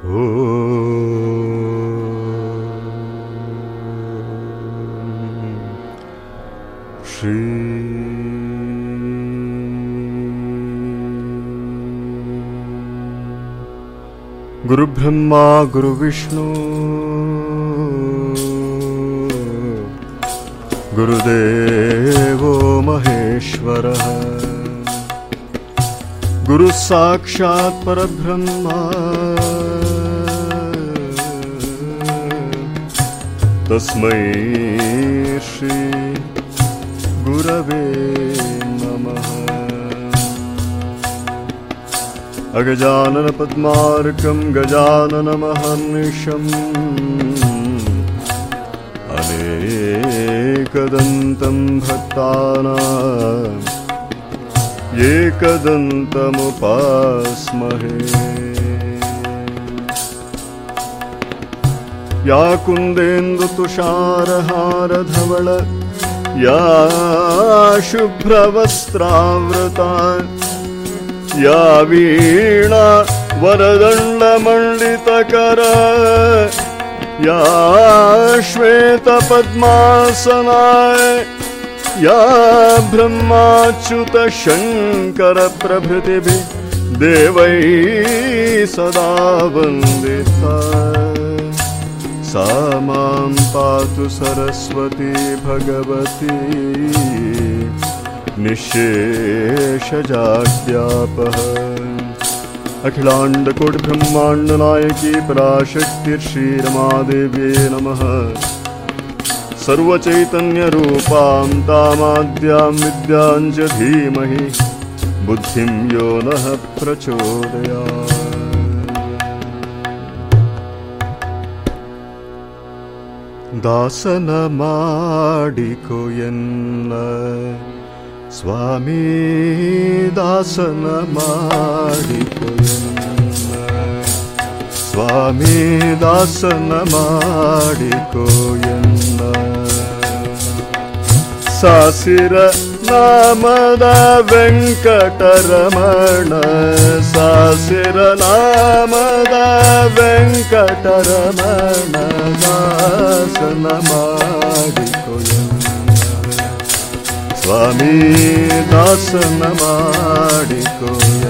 श्री गुरुब्रह्मा गुरुविष्णु गुरुदेवो महेश्वरः गुरुः साक्षात् परब्रह्मा तस्मै श्री गुरवे नमः अगजाननपद्मार्कं गजाननमहर्निशम् अनेकदन्तं भक्तानाम् एकदन्तमुपास्महे या कुन्देन्दुतुषारहारधवळ या शुभ्रवस्त्रावृता या वीणा वरदण्डमण्डितकर या श्वेतपद्मासनाय या ब्रह्माच्युतशङ्करप्रभृतिभिः देवैः सदा वन्दिता सा मां पातु सरस्वती भगवती निःशेषजाड्यापः अखिलाण्डकोटिब्रह्माण्डनायकी पराशक्तिर्श्रीरमादेव्ये नमः सर्वचैतन्यरूपां तामाद्यां विद्यां च धीमहि बुद्धिं यो नः प्रचोदयात् ದಾಸನ ಮಾಡಿಕೊ ಎನ್ನ ಸ್ವಾಮಿ ದಾಸನ ಮಾಡಿಕೊ ಎನ್ನ ಸ್ವಾಮಿ ದಾಸನ ಮಾಡಿಕೊ ಎನ್ನ ಸಾಸಿರ ನಾಮದ ವೆಂಕಟರಮಣ ಸಾಸಿರ ನಾಮದ ವೆಂಕಟರಮಣ ದಾಸನ ಮಾಡಿಕೊಯ ಸ್ವಾಮಿ ದಾಸನ ಮಾಡಿಕೊಯ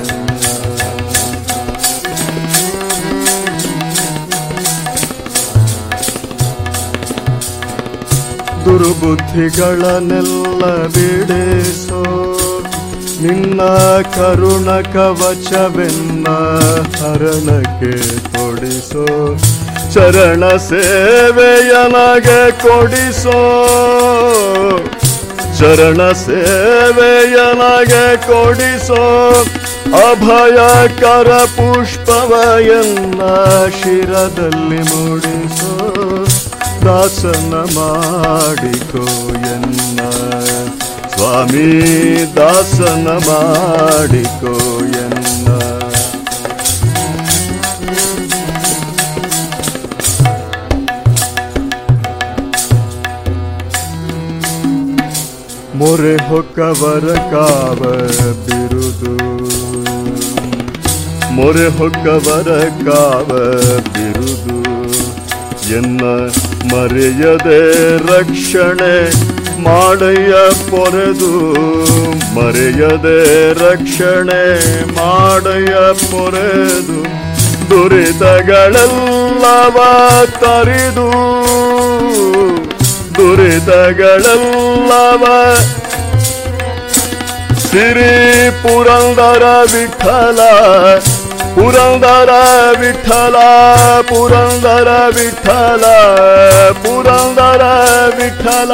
ದುರ್ಬುದ್ಧಿಗಳನ್ನೆಲ್ಲ ಬಿಡಿಸೋ ನಿನ್ನ ಕರುಣ ಕವಚವೆನ್ನ ಹರಣಕ್ಕೆ ಕೊಡಿಸೋ ಚರಣ ಸೇವೆಯನಗೆ ಕೊಡಿಸೋ ಚರಣ ಸೇವೆಯನಗೆ ಕೊಡಿಸೋ ಅಭಯಕರ ಪುಷ್ಪವಯನ್ನ ಶಿರದಲ್ಲಿ ಮೂಡಿಸೋ ದಾಸನ ಮಾಡಿಕೋ ಎನ್ನ ಸ್ವಾಮಿ ದಾಸನ ಮಾಡಿಕೋ ಎನ್ನ ಮೊರೆ ಹೊಕ್ಕವರ ಕಾವ ಬಿರುದು ಮೊರೆ ಹೊಕ್ಕವರ ಕಾವ ಬಿರುದು ಎನ್ನ ಮರೆಯದೆ ರಕ್ಷಣೆ ಮಾಡಯ್ಯ ಪೊರೆದು ಮರೆಯದೆ ರಕ್ಷಣೆ ಮಾಡಯ್ಯ ಪೊರೆದು ದುರಿತಗಳೆಲ್ಲವ ತರಿದು ದುರಿತಗಳೆಲ್ಲವ ಸಿರಿ ಪುರಂದರ ವಿಠಲ ಪುರಂದರ ವಿಠಲ ಪುರಂದರ ವಿಠಲ ಪುರಂದರ ವಿಠಲ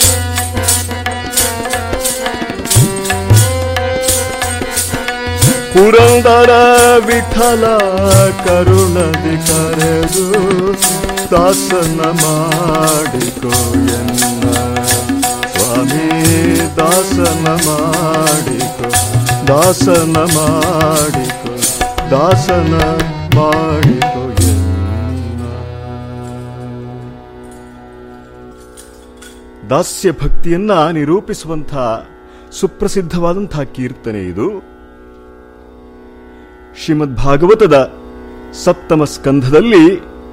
ಪುರಂದರ ವಿಠಲ ಕರುಣದಿ ಕರೆದು ದಾಸನ ಮಾಡಿಕೋ ಎನ್ನ ಸ್ವಾಮಿ ದಾಸನ ಮಾಡಿಕೋ ದಾಸನ ಮಾಡಿಕೋ ದಾಸನ ಮಾಡಿಕೋ ಎನ್ನ ದಾಸ್ಯ ಭಕ್ತಿಯನ್ನ ನಿರೂಪಿಸುವಂಥ ಸುಪ್ರಸಿದ್ಧವಾದಂತಹ ಕೀರ್ತನೆ ಇದು ಶ್ರೀಮದ್ ಭಾಗವತದ ಸಪ್ತಮ ಸ್ಕಂಧದಲ್ಲಿ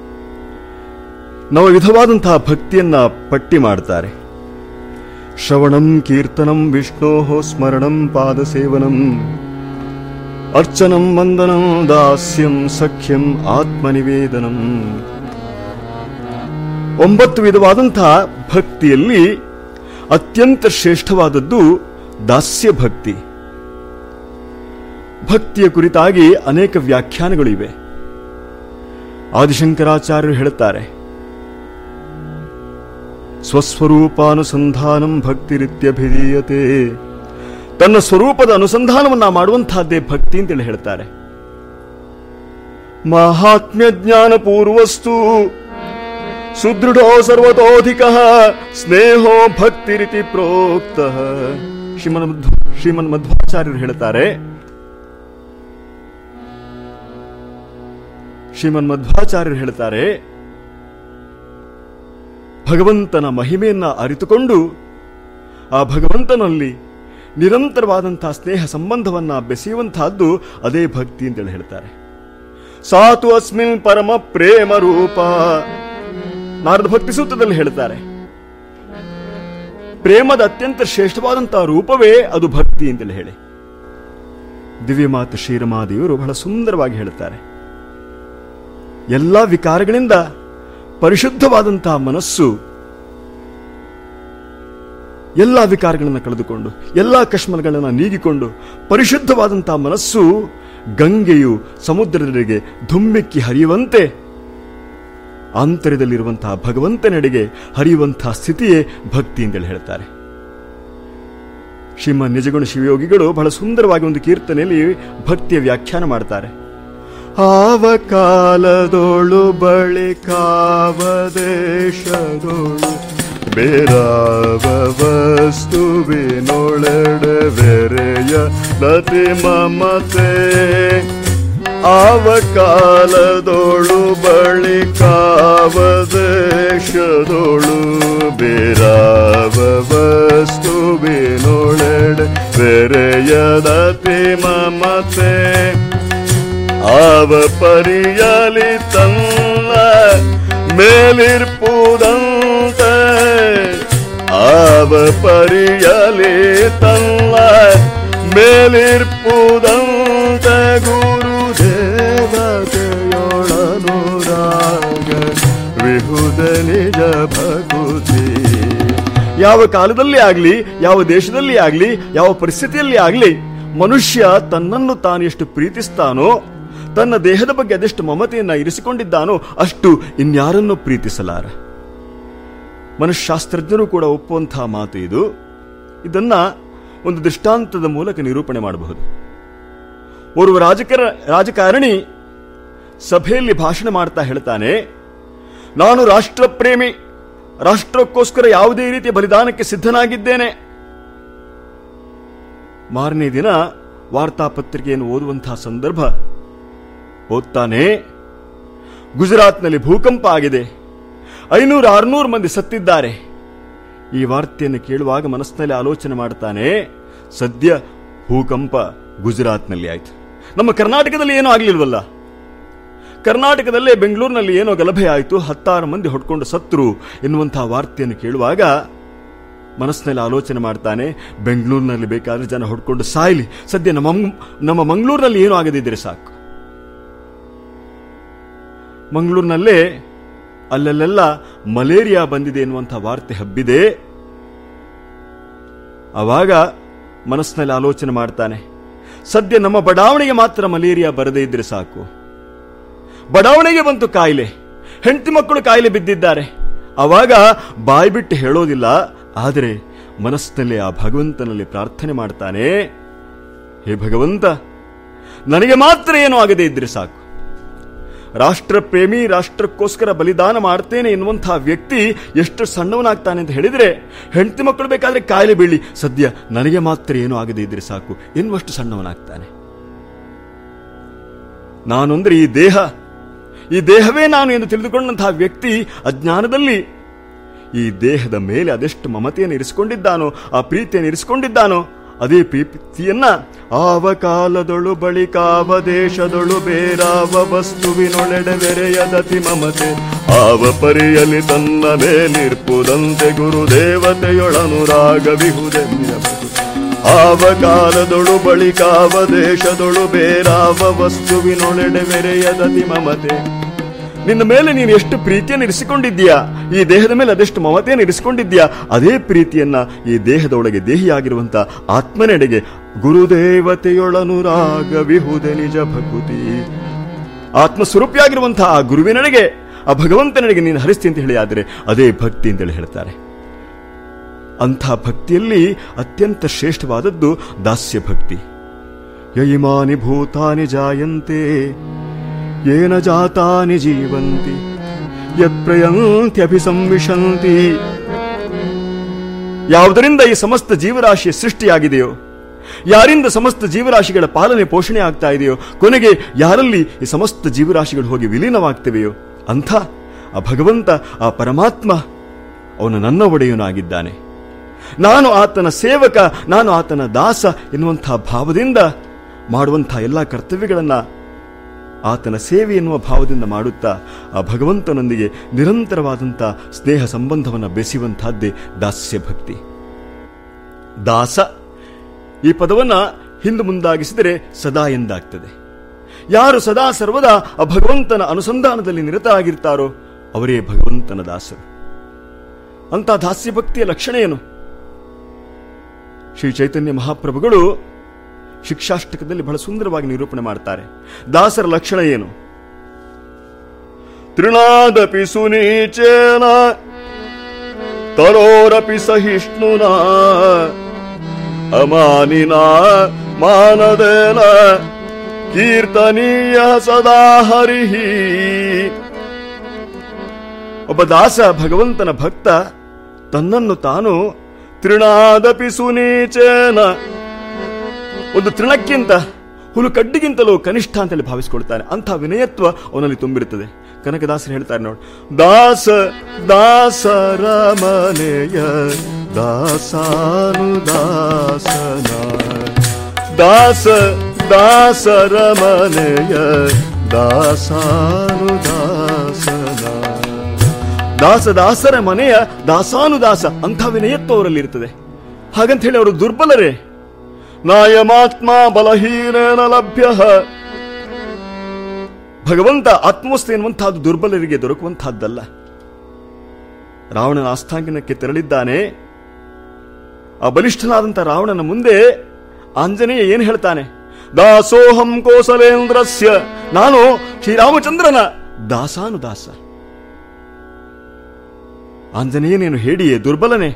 ನವ ವಿಧವಾದಂತಹ ಭಕ್ತಿಯನ್ನ ಪಟ್ಟಿ ಮಾಡ್ತಾರೆ ಶ್ರವಣಂ ಕೀರ್ತನಂ ವಿಷ್ಣೋ ಸ್ಮರಣಂ ಪಾದಸೇವನಂ ಅರ್ಚನಂ ವಂದನಂ ದಾಸ್ಯಂ ಸಖ್ಯಂ ಆತ್ಮನಿವೇದನಂ ಒಂಬತ್ತು ವಿಧವಾದಂತಹ ಭಕ್ತಿಯಲ್ಲಿ ಅತ್ಯಂತ ಶ್ರೇಷ್ಠವಾದದ್ದು ದಾಸ್ಯ ಭಕ್ತಿ ಭಕ್ತಿಯ ಕುರಿತಾಗಿ ಅನೇಕ ವ್ಯಾಖ್ಯಾನಗಳು ಇವೆ ಆದಿಶಂಕರಾಚಾರ್ಯರು ಹೇಳುತ್ತಾರೆ ಸ್ವಸ್ವರೂಪಾನುಸಂಧಾನಂ ಭಕ್ತಿರಿತ್ಯಭಿಧೀಯತೆ ತನ್ನ ಸ್ವರೂಪದ ಅನುಸಂಧಾನವನ್ನ ಮಾಡುವಂತಹದ್ದೇ ಭಕ್ತಿ ಅಂತೇಳಿ ಹೇಳ್ತಾರೆ ಮಹಾತ್ಮ್ಯ ಜ್ಞಾನ ಪೂರ್ವಸ್ತು ಸುದೃಢೋ ಸರ್ವತೋಧಿಕ ಸ್ನೇಹೋ ಭಕ್ತಿರಿತಿ ಪ್ರೋಕ್ತ ಶ್ರೀಮನ್ ಮಧ್ವ ಶ್ರೀಮನ್ ಮಧ್ವಾಚಾರ್ಯರು ಹೇಳ್ತಾರೆ ಶ್ರೀಮನ್ ಮಧ್ವಾಚಾರ್ಯರು ಹೇಳ್ತಾರೆ ಭಗವಂತನ ಮಹಿಮೆಯನ್ನ ಅರಿತುಕೊಂಡು ಆ ಭಗವಂತನಲ್ಲಿ ನಿರಂತರವಾದಂತಹ ಸ್ನೇಹ ಸಂಬಂಧವನ್ನ ಬೆಸೆಯುವಂತಹದ್ದು ಅದೇ ಭಕ್ತಿ ಅಂತೇಳಿ ಹೇಳ್ತಾರೆ ಸಾತು ಅಸ್ಮಿನ್ ಪರಮ ಪ್ರೇಮ ರೂಪ ನಾರದ ಭಕ್ತಿ ಸೂತ್ರದಲ್ಲಿ ಹೇಳ್ತಾರೆ ಪ್ರೇಮದ ಅತ್ಯಂತ ಶ್ರೇಷ್ಠವಾದಂತಹ ರೂಪವೇ ಅದು ಭಕ್ತಿ ಅಂತೇಳಿ ಹೇಳಿ ದಿವ್ಯಮಾತ ಶ್ರೀರಮಾದೇವರು ಬಹಳ ಸುಂದರವಾಗಿ ಹೇಳ್ತಾರೆ ಎಲ್ಲ ವಿಕಾರಗಳಿಂದ ಪರಿಶುದ್ಧವಾದಂತಹ ಮನಸ್ಸು ಎಲ್ಲ ವಿಕಾರಗಳನ್ನು ಕಳೆದುಕೊಂಡು ಎಲ್ಲ ಕಶ್ಮಲಗಳನ್ನು ನೀಗಿಕೊಂಡು ಪರಿಶುದ್ಧವಾದಂತಹ ಮನಸ್ಸು ಗಂಗೆಯು ಸಮುದ್ರದೆಡೆಗೆ ಧುಮ್ಮಿಕ್ಕಿ ಹರಿಯುವಂತೆ ಆಂತರ್ಯದಲ್ಲಿರುವಂತಹ ಭಗವಂತನೆಡೆಗೆ ಹರಿಯುವಂತಹ ಸ್ಥಿತಿಯೇ ಭಕ್ತಿ ಅಂತೇಳಿ ಹೇಳ್ತಾರೆ ಶ್ರೀಮ ನಿಜಗುಣ ಶಿವಯೋಗಿಗಳು ಬಹಳ ಸುಂದರವಾಗಿ ಒಂದು ಕೀರ್ತನೆಯಲ್ಲಿ ಭಕ್ತಿಯ ವ್ಯಾಖ್ಯಾನ ಮಾಡ್ತಾರೆ ಆವ ಕಾಲದೋಳು ಬಳಿಕಾವ ದೇಶದೋಳು ಬೇರಾವ ವಸ್ತುವಿನೊಳಡೆ ಬೆರೆಯ ನತಿ ಮಮತೆ ಆವ ಕಾಲದೋಳು ಬಳಿಕಾವ ದೇಶದೋಳು ಬೇರಾವ ವಸ್ತುವಿನೊಳಡೆ ಬೆರೆಯದತಿ ಮಮತೆ ಆವ ಪರಿಯಲಿ ತನ್ನ ಮೇಲಿರ್ಪುದಂತೆ ಆವ ಪರಿಯಲಿ ತನ್ನ ಮೇಲಿರ್ಪುದಂತೆ ಗುರುದೇವತೆಯೊಳನುರಾಗ ವಿಹುದ ನಿಜ ಭಗುತಿ ಯಾವ ಕಾಲದಲ್ಲಿ ಆಗ್ಲಿ ಯಾವ ದೇಶದಲ್ಲಿ ಆಗ್ಲಿ ಯಾವ ಪರಿಸ್ಥಿತಿಯಲ್ಲಿ ಆಗ್ಲಿ ಮನುಷ್ಯ ತನ್ನನ್ನು ತಾನು ಎಷ್ಟು ಪ್ರೀತಿಸ್ತಾನೋ ತನ್ನ ದೇಹದ ಬಗ್ಗೆ ಅದೆಷ್ಟು ಮಮತೆಯನ್ನ ಇರಿಸಿಕೊಂಡಿದ್ದಾನೋ ಅಷ್ಟು ಇನ್ಯಾರನ್ನು ಪ್ರೀತಿಸಲಾರ ಮನಃಶಾಸ್ತ್ರಜ್ಞರು ಕೂಡ ಒಪ್ಪುವಂತಹ ಮಾತು ಇದು ಇದನ್ನ ಒಂದು ದೃಷ್ಟಾಂತದ ಮೂಲಕ ನಿರೂಪಣೆ ಮಾಡಬಹುದು ಓರ್ವ ರಾಜಕರ ರಾಜಕಾರಣಿ ಸಭೆಯಲ್ಲಿ ಭಾಷಣ ಮಾಡ್ತಾ ಹೇಳ್ತಾನೆ ನಾನು ರಾಷ್ಟ್ರಪ್ರೇಮಿ ರಾಷ್ಟ್ರಕ್ಕೋಸ್ಕರ ಯಾವುದೇ ರೀತಿಯ ಬಲಿದಾನಕ್ಕೆ ಸಿದ್ಧನಾಗಿದ್ದೇನೆ ಮಾರನೇ ದಿನ ವಾರ್ತಾಪತ್ರಿಕೆಯನ್ನು ಓದುವಂತಹ ಸಂದರ್ಭ ಓದ್ತಾನೆ ಗುಜರಾತ್ನಲ್ಲಿ ಭೂಕಂಪ ಆಗಿದೆ ಐನೂರು ಆರ್ನೂರು ಮಂದಿ ಸತ್ತಿದ್ದಾರೆ ಈ ವಾರ್ತೆಯನ್ನು ಕೇಳುವಾಗ ಮನಸ್ಸಿನಲ್ಲಿ ಆಲೋಚನೆ ಮಾಡ್ತಾನೆ ಸದ್ಯ ಭೂಕಂಪ ಗುಜರಾತ್ನಲ್ಲಿ ಆಯ್ತು ನಮ್ಮ ಕರ್ನಾಟಕದಲ್ಲಿ ಏನೂ ಆಗ್ಲಿಲ್ವಲ್ಲ ಕರ್ನಾಟಕದಲ್ಲೇ ಬೆಂಗಳೂರಿನಲ್ಲಿ ಏನೋ ಗಲಭೆ ಆಯಿತು ಹತ್ತಾರು ಮಂದಿ ಹೊಡ್ಕೊಂಡು ಸತ್ರು ಎನ್ನುವಂತಹ ವಾರ್ತೆಯನ್ನು ಕೇಳುವಾಗ ಮನಸ್ಸಿನಲ್ಲಿ ಆಲೋಚನೆ ಮಾಡ್ತಾನೆ ಬೆಂಗಳೂರಿನಲ್ಲಿ ಬೇಕಾದ್ರೆ ಜನ ಹೊಡ್ಕೊಂಡು ಸಾಯ್ಲಿ ಸದ್ಯ ನಮ್ಮ ನಮ್ಮ ಮಂಗಳೂರಿನಲ್ಲಿ ಏನೂ ಆಗದಿದ್ದರೆ ಸಾಕು ಮಂಗಳೂರಿನಲ್ಲೇ ಅಲ್ಲಲ್ಲೆಲ್ಲ ಮಲೇರಿಯಾ ಬಂದಿದೆ ಎನ್ನುವಂಥ ವಾರ್ತೆ ಹಬ್ಬಿದೆ ಆವಾಗ ಮನಸ್ಸಿನಲ್ಲಿ ಆಲೋಚನೆ ಮಾಡ್ತಾನೆ ಸದ್ಯ ನಮ್ಮ ಬಡಾವಣೆಗೆ ಮಾತ್ರ ಮಲೇರಿಯಾ ಬರದೇ ಇದ್ರೆ ಸಾಕು ಬಡಾವಣೆಗೆ ಬಂತು ಕಾಯಿಲೆ ಹೆಂಡತಿ ಮಕ್ಕಳು ಕಾಯಿಲೆ ಬಿದ್ದಿದ್ದಾರೆ ಆವಾಗ ಬಾಯಿ ಬಿಟ್ಟು ಹೇಳೋದಿಲ್ಲ ಆದರೆ ಮನಸ್ಸಿನಲ್ಲಿ ಆ ಭಗವಂತನಲ್ಲಿ ಪ್ರಾರ್ಥನೆ ಮಾಡ್ತಾನೆ ಹೇ ಭಗವಂತ ನನಗೆ ಮಾತ್ರ ಏನೂ ಆಗದೇ ಇದ್ರೆ ಸಾಕು ರಾಷ್ಟ್ರ ಪ್ರೇಮಿ ರಾಷ್ಟ್ರಕ್ಕೋಸ್ಕರ ಬಲಿದಾನ ಮಾಡ್ತೇನೆ ಎನ್ನುವಂತಹ ವ್ಯಕ್ತಿ ಎಷ್ಟು ಸಣ್ಣವನಾಗ್ತಾನೆ ಅಂತ ಹೇಳಿದ್ರೆ ಹೆಂಡತಿ ಮಕ್ಕಳು ಬೇಕಾದ್ರೆ ಕಾಯಿಲೆ ಬೀಳಿ ಸದ್ಯ ನನಗೆ ಮಾತ್ರ ಏನೂ ಆಗದೇ ಇದ್ರೆ ಸಾಕು ಎನ್ನುವಷ್ಟು ಸಣ್ಣವನಾಗ್ತಾನೆ ನಾನು ಅಂದ್ರೆ ಈ ದೇಹ ಈ ದೇಹವೇ ನಾನು ಎಂದು ತಿಳಿದುಕೊಂಡಂತಹ ವ್ಯಕ್ತಿ ಅಜ್ಞಾನದಲ್ಲಿ ಈ ದೇಹದ ಮೇಲೆ ಅದೆಷ್ಟು ಮಮತೆಯನ್ನು ಇರಿಸಿಕೊಂಡಿದ್ದಾನೋ ಆ ಪ್ರೀತಿಯನ್ನು ಇರಿಸಿಕೊಂಡಿದ್ದಾನೋ ಅದೇ ಪ್ರೀತಿಯನ್ನ ಆವ ಕಾಲದೊಳು ಬಳಿಕಾವ ದೇಶದೊಳು ಬೇರಾವ ವಸ್ತುವಿನೊಳೆಡೆ ಬೆರೆಯದತಿ ಮಮತೆ ಆವ ಪರಿಯಲಿ ತನ್ನ ಮೇಲಿರ್ಪುದಂತೆ ಗುರುದೇವತೆಯೊಳನುರಾಗವಿಹುದೆಂದಿರಬಹುದು ಆವ ಕಾಲದೊಳು ಬಳಿಕಾವ ದೇಶದೊಳು ಬೇರಾವ ವಸ್ತುವಿನೊಳೆಡೆ ಬೆರೆಯದತಿ ಮಮತೆ ನಿನ್ನ ಮೇಲೆ ನೀನು ಎಷ್ಟು ಪ್ರೀತಿಯನ್ನು ಇರಿಸಿಕೊಂಡಿದ್ದೀಯಾ ಈ ದೇಹದ ಮೇಲೆ ಅದೆಷ್ಟು ಮಮತೆಯನ್ನು ಇರಿಸಿಕೊಂಡಿದ್ದೀಯಾ ಅದೇ ಪ್ರೀತಿಯನ್ನ ಈ ದೇಹದ ಒಳಗೆ ದೇಹಿಯಾಗಿರುವಂತ ಆತ್ಮನೆಡೆಗೆ ಗುರುದೇವತೆಯೊಳನುರಾಗ ವಿಹುದೆ ನಿಜ ಭಕುತಿ ಆತ್ಮಸ್ವರೂಪಿಯಾಗಿರುವಂತಹ ಆ ಗುರುವಿನೆಡೆಗೆ ಆ ಭಗವಂತನೆಡೆಗೆ ನೀನು ಹರಿಸ್ತಿ ಅಂತ ಹೇಳಿ ಆದರೆ ಅದೇ ಭಕ್ತಿ ಅಂತೇಳಿ ಹೇಳ್ತಾರೆ ಅಂಥ ಭಕ್ತಿಯಲ್ಲಿ ಅತ್ಯಂತ ಶ್ರೇಷ್ಠವಾದದ್ದು ದಾಸ್ಯ ಭಕ್ತಿ ಯಯಿಮಾನಿ ಭೂತಾನಿ ಜಾಯಂತೆ ಏನ ಜಾತಾನಿ ಜೀವಂತಿ ಯತ್ಪ್ರಯಂತ್ಯಭಿಸಂವಿಶಂತಿ ಯಾವುದರಿಂದ ಈ ಸಮಸ್ತ ಜೀವರಾಶಿಯ ಸೃಷ್ಟಿಯಾಗಿದೆಯೋ ಯಾರಿಂದ ಸಮಸ್ತ ಜೀವರಾಶಿಗಳ ಪಾಲನೆ ಪೋಷಣೆ ಆಗ್ತಾ ಇದೆಯೋ ಕೊನೆಗೆ ಯಾರಲ್ಲಿ ಈ ಸಮಸ್ತ ಜೀವರಾಶಿಗಳು ಹೋಗಿ ವಿಲೀನವಾಗ್ತಿವೆಯೋ ಅಂಥ ಆ ಭಗವಂತ ಆ ಪರಮಾತ್ಮ ಅವನು ನನ್ನ ಒಡೆಯನಾಗಿದ್ದಾನೆ ನಾನು ಆತನ ಸೇವಕ ನಾನು ಆತನ ದಾಸ ಎನ್ನುವಂತಹ ಭಾವದಿಂದ ಮಾಡುವಂತಹ ಎಲ್ಲ ಕರ್ತವ್ಯಗಳನ್ನ ಆತನ ಸೇವೆ ಎನ್ನುವ ಭಾವದಿಂದ ಮಾಡುತ್ತಾ ಆ ಭಗವಂತನೊಂದಿಗೆ ನಿರಂತರವಾದಂಥ ಸ್ನೇಹ ಸಂಬಂಧವನ್ನು ಬೆಸೆಯುವಂತಹದ್ದೇ ದಾಸ್ಯ ಭಕ್ತಿ ದಾಸ ಈ ಪದವನ್ನ ಹಿಂದು ಮುಂದಾಗಿಸಿದರೆ ಸದಾ ಎಂದಾಗ್ತದೆ ಯಾರು ಸದಾ ಸರ್ವದಾ ಆ ಭಗವಂತನ ಅನುಸಂಧಾನದಲ್ಲಿ ನಿರತರಾಗಿರ್ತಾರೋ ಅವರೇ ಭಗವಂತನ ದಾಸರು ಅಂತ ದಾಸ್ಯ ಭಕ್ತಿಯ ಲಕ್ಷಣ ಏನು ಶ್ರೀ ಚೈತನ್ಯ ಮಹಾಪ್ರಭುಗಳು ಶಿಕ್ಷಾಷ್ಟಕದಲ್ಲಿ ಬಹಳ ಸುಂದರವಾಗಿ ನಿರೂಪಣೆ ಮಾಡ್ತಾರೆ ದಾಸರ ಲಕ್ಷಣ ಏನು ತೃಣಾದಪಿ ಸುನೀಚೇನ ತರೋರಪಿ ಸಹಿಷ್ಣುನ ಅಮಾನಿನ ಮಾನದೇನ ಕೀರ್ತನೀಯ ಸದಾ ಹರಿಹಿ ಒಬ್ಬ ದಾಸ ಭಗವಂತನ ಭಕ್ತ ತನ್ನನ್ನು ತಾನು ತೃಣಾದಪಿ ಸುನೀಚೇನ ಒಂದು ತೃಣಕ್ಕಿಂತ ಹುಲು ಕಡ್ಡಿಗಿಂತಲೂ ಕನಿಷ್ಠ ಅಂತೇಳಿ ಭಾವಿಸಿಕೊಳ್ತಾನೆ ಅಂಥ ವಿನಯತ್ವ ಅವನಲ್ಲಿ ತುಂಬಿರುತ್ತದೆ ಕನಕದಾಸರು ಹೇಳ್ತಾರೆ ನೋಡಿ ದಾಸ ದಾಸರ ಮನೆಯ ದಾಸಾನು ದಾಸನ ದಾಸ ದಾಸರ ಮನೆಯ ದಾಸಾನು ದಾಸನ ದಾಸ ದಾಸರ ಮನೆಯ ದಾಸಾನುದಾಸ ಅಂಥ ವಿನಯತ್ವ ಅವರಲ್ಲಿ ಇರ್ತದೆ ಹಾಗಂತ ಹೇಳಿ ಅವರು ದುರ್ಬಲರೇ ನಾಯಮಾತ್ಮ ಬಲಹೀನೇನ ಲಭ್ಯ ಭಗವಂತ ಆತ್ಮವಸ್ತು ಎನ್ನುವಂತಹದ್ದು ದುರ್ಬಲರಿಗೆ ದೊರಕುವಂತಹದ್ದಲ್ಲ ರಾವಣನ ಆಸ್ಥಾಂಗನಕ್ಕೆ ತೆರಳಿದ್ದಾನೆ ಆ ಬಲಿಷ್ಠನಾದಂಥ ರಾವಣನ ಮುಂದೆ ಆಂಜನೇಯ ಏನು ಹೇಳ್ತಾನೆ ದಾಸೋಹಂ ಕೋಸಲೇಂದ್ರಸ್ಯ ನಾನು ಶ್ರೀರಾಮಚಂದ್ರನ ದಾಸಾನುದಾಸ ಆಂಜನೇಯನೇನು ಹೇಳಿಯೇ ದುರ್ಬಲನೇ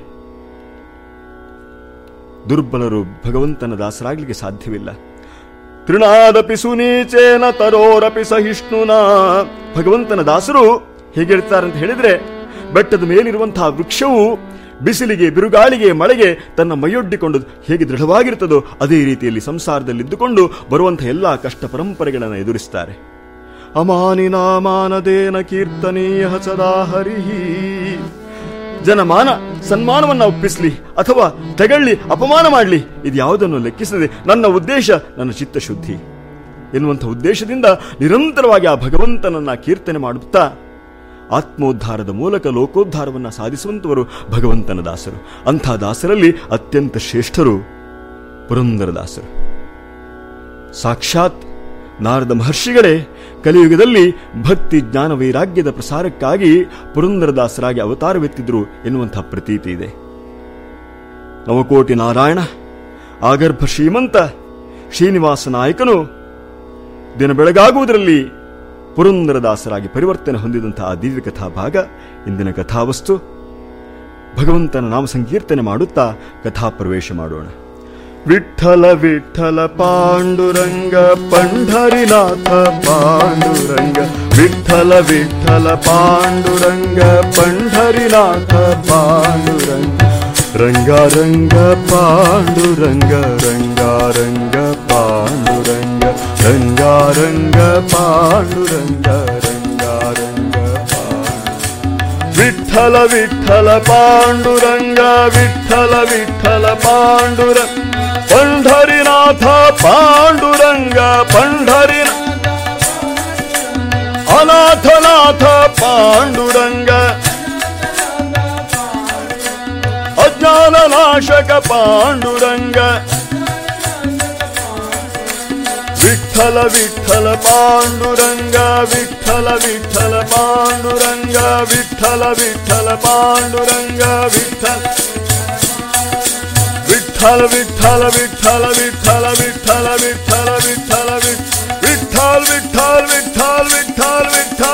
ದುರ್ಬಲರು ಭಗವಂತನ ದಾಸರಾಗ್ಲಿಕ್ಕೆ ಸಾಧ್ಯವಿಲ್ಲ ತೃಣಾದಪಿ ಸುನೀಚೇನ ತರೋರಪಿ ಸಹಿಷ್ಣುನ ಭಗವಂತನ ದಾಸರು ಹೇಗಿರ್ತಾರೆ ಅಂತ ಹೇಳಿದ್ರೆ ಬೆಟ್ಟದ ಮೇಲಿರುವಂತಹ ವೃಕ್ಷವು ಬಿಸಿಲಿಗೆ ಬಿರುಗಾಳಿಗೆ ಮಳೆಗೆ ತನ್ನ ಮೈಯೊಡ್ಡಿಕೊಂಡು ಹೇಗೆ ದೃಢವಾಗಿರುತ್ತದೋ ಅದೇ ರೀತಿಯಲ್ಲಿ ಸಂಸಾರದಲ್ಲಿದ್ದುಕೊಂಡು ಬರುವಂತಹ ಎಲ್ಲಾ ಕಷ್ಟ ಪರಂಪರೆಗಳನ್ನು ಎದುರಿಸ್ತಾರೆ ಅಮಾನಿನ ಮಾನದೇನ ಕೀರ್ತನೀಯ ಸದಾ ಹರಿಹಿ ಜನಮಾನ ಸನ್ಮಾನವನ್ನ ಒಪ್ಪಿಸ್ಲಿ ಅಥವಾ ತೆಗಳ್ಳಿ ಅಪಮಾನ ಮಾಡಲಿ ಇದು ಯಾವುದನ್ನು ಲೆಕ್ಕಿಸದೆ ನನ್ನ ಉದ್ದೇಶ ನನ್ನ ಚಿತ್ತಶುದ್ಧಿ ಎನ್ನುವಂಥ ಉದ್ದೇಶದಿಂದ ನಿರಂತರವಾಗಿ ಆ ಭಗವಂತನನ್ನ ಕೀರ್ತನೆ ಮಾಡುತ್ತಾ ಆತ್ಮೋದ್ಧಾರದ ಮೂಲಕ ಲೋಕೋದ್ಧಾರವನ್ನ ಸಾಧಿಸುವಂತವರು ಭಗವಂತನ ದಾಸರು ಅಂಥ ದಾಸರಲ್ಲಿ ಅತ್ಯಂತ ಶ್ರೇಷ್ಠರು ಪುರಂದರದಾಸರು ಸಾಕ್ಷಾತ್ ನಾರದ ಮಹರ್ಷಿಗಳೇ ಕಲಿಯುಗದಲ್ಲಿ ಭಕ್ತಿ ಜ್ಞಾನ ವೈರಾಗ್ಯದ ಪ್ರಸಾರಕ್ಕಾಗಿ ಪುರಂದರದಾಸರಾಗಿ ಅವತಾರವೆತ್ತಿದ್ರು ಎನ್ನುವಂತಹ ಪ್ರತೀತಿ ಇದೆ ನವಕೋಟಿ ನಾರಾಯಣ ಆಗರ್ಭ ಶ್ರೀಮಂತ ಶ್ರೀನಿವಾಸ ನಾಯಕನು ದಿನ ಬೆಳಗಾಗುವುದರಲ್ಲಿ ಪುರಂದರದಾಸರಾಗಿ ಪರಿವರ್ತನೆ ಹೊಂದಿದಂತಹ ದಿವ್ಯ ಕಥಾ ಭಾಗ ಇಂದಿನ ಕಥಾವಸ್ತು ಭಗವಂತನ ನಾಮ ಸಂಕೀರ್ತನೆ ಮಾಡುತ್ತಾ ಕಥಾ ಪ್ರವೇಶ ಮಾಡೋಣ ವಿಠಲ ವಿಠಲ ಪಾಂಡುರಂಗ ಪಂಢರಿನಾಥ ಪಾಂಡುರಂಗ ವಿಠಲ ವಿಠಲ ಪಾಂಡುರಂಗ ಪಂಢರಿನಾಥ ಪಾಂಡುರಂಗ ರಂಗ ರಂಗ ಪಾಂಡುರಂಗ ರಂಗ ರಂಗ ಪಾಂಡುರಂಗ ರಂಗ ರಂಗ ಪಾಂಡುರಂಗ ರಂಗ ರಂಗ ಪಾಂಡು ವಿಠಲ ವಿಠಲ ಪಾಂಡುರಂಗ ವಿಠಲ ವಿಠಲ ಪಾಂಡುರಂಗ ಪಂಢರಿನಾಥ ಪಾಂಡುರಂಗ ಪಂಢರಿ ಅನಾಥನಾಥ ಪಾಂಡುರಂಗ ಅಜ್ಞಾನ ನಾಶಕ ಪಾಂಡುರಂಗ ವಿಠಲ ವಿಠಲ ಪಾಂಡುರಂಗ ವಿಠಲ ವಿಠಲ ಪಾಂಡುರಂಗ ವಿಠಲ ವಿಠಲ ಪಾಂಡುರಂಗ ವಿಠಲ ವಿಠಲ ವಿಠಲ ವಿಠಲ ವಿಠಲ ವಿಠಲ ವಿಠಲ ವಿಠಲ ವಿಠಲ ವಿಠಲ ವಿಠಲ ವಿಠಲ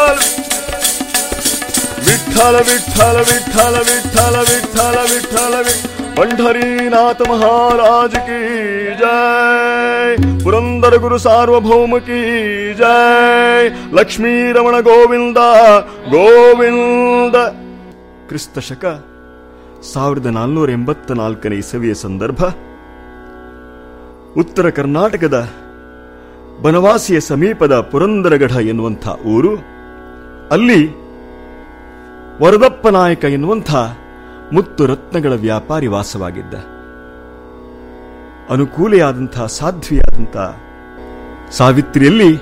ವಿಠಲ ವಿಠಲ ವಿಠಲ ವಿಠಲ ವಿಠಲ ವಿಠಲ ವಿಠಲ पंढरीनाथ महाराज की जय पुरंदर गुरु सार्वभौम की जय लक्ष्मी रमण ಗೋವಿಂದ ಗೋವಿಂದ ಕ್ರಿಸ್ತ ಶಕ ಸಾವಿರದ ನಾಲ್ನೂರ ಎಂಬತ್ತ ನಾಲ್ಕನೇ ಇಸವಿಯ ಸಂದರ್ಭ ಉತ್ತರ ಕರ್ನಾಟಕದ ಬನವಾಸಿಯ ಸಮೀಪದ ಪುರಂದರಗಢ ಎನ್ನುವಂಥ ಊರು ಅಲ್ಲಿ ವರದಪ್ಪ ನಾಯಕ ಎನ್ನುವಂಥ ಮುತ್ತು ರತ್ನಗಳ ವ್ಯಾಪಾರಿ ವಾಸವಾಗಿದ್ದ ಅನುಕೂಲೆಯಾದಂಥ ಸಾಧ್ವಿಯಾದಂಥ ಸಾವಿತ್ರಿಯಲ್ಲಿ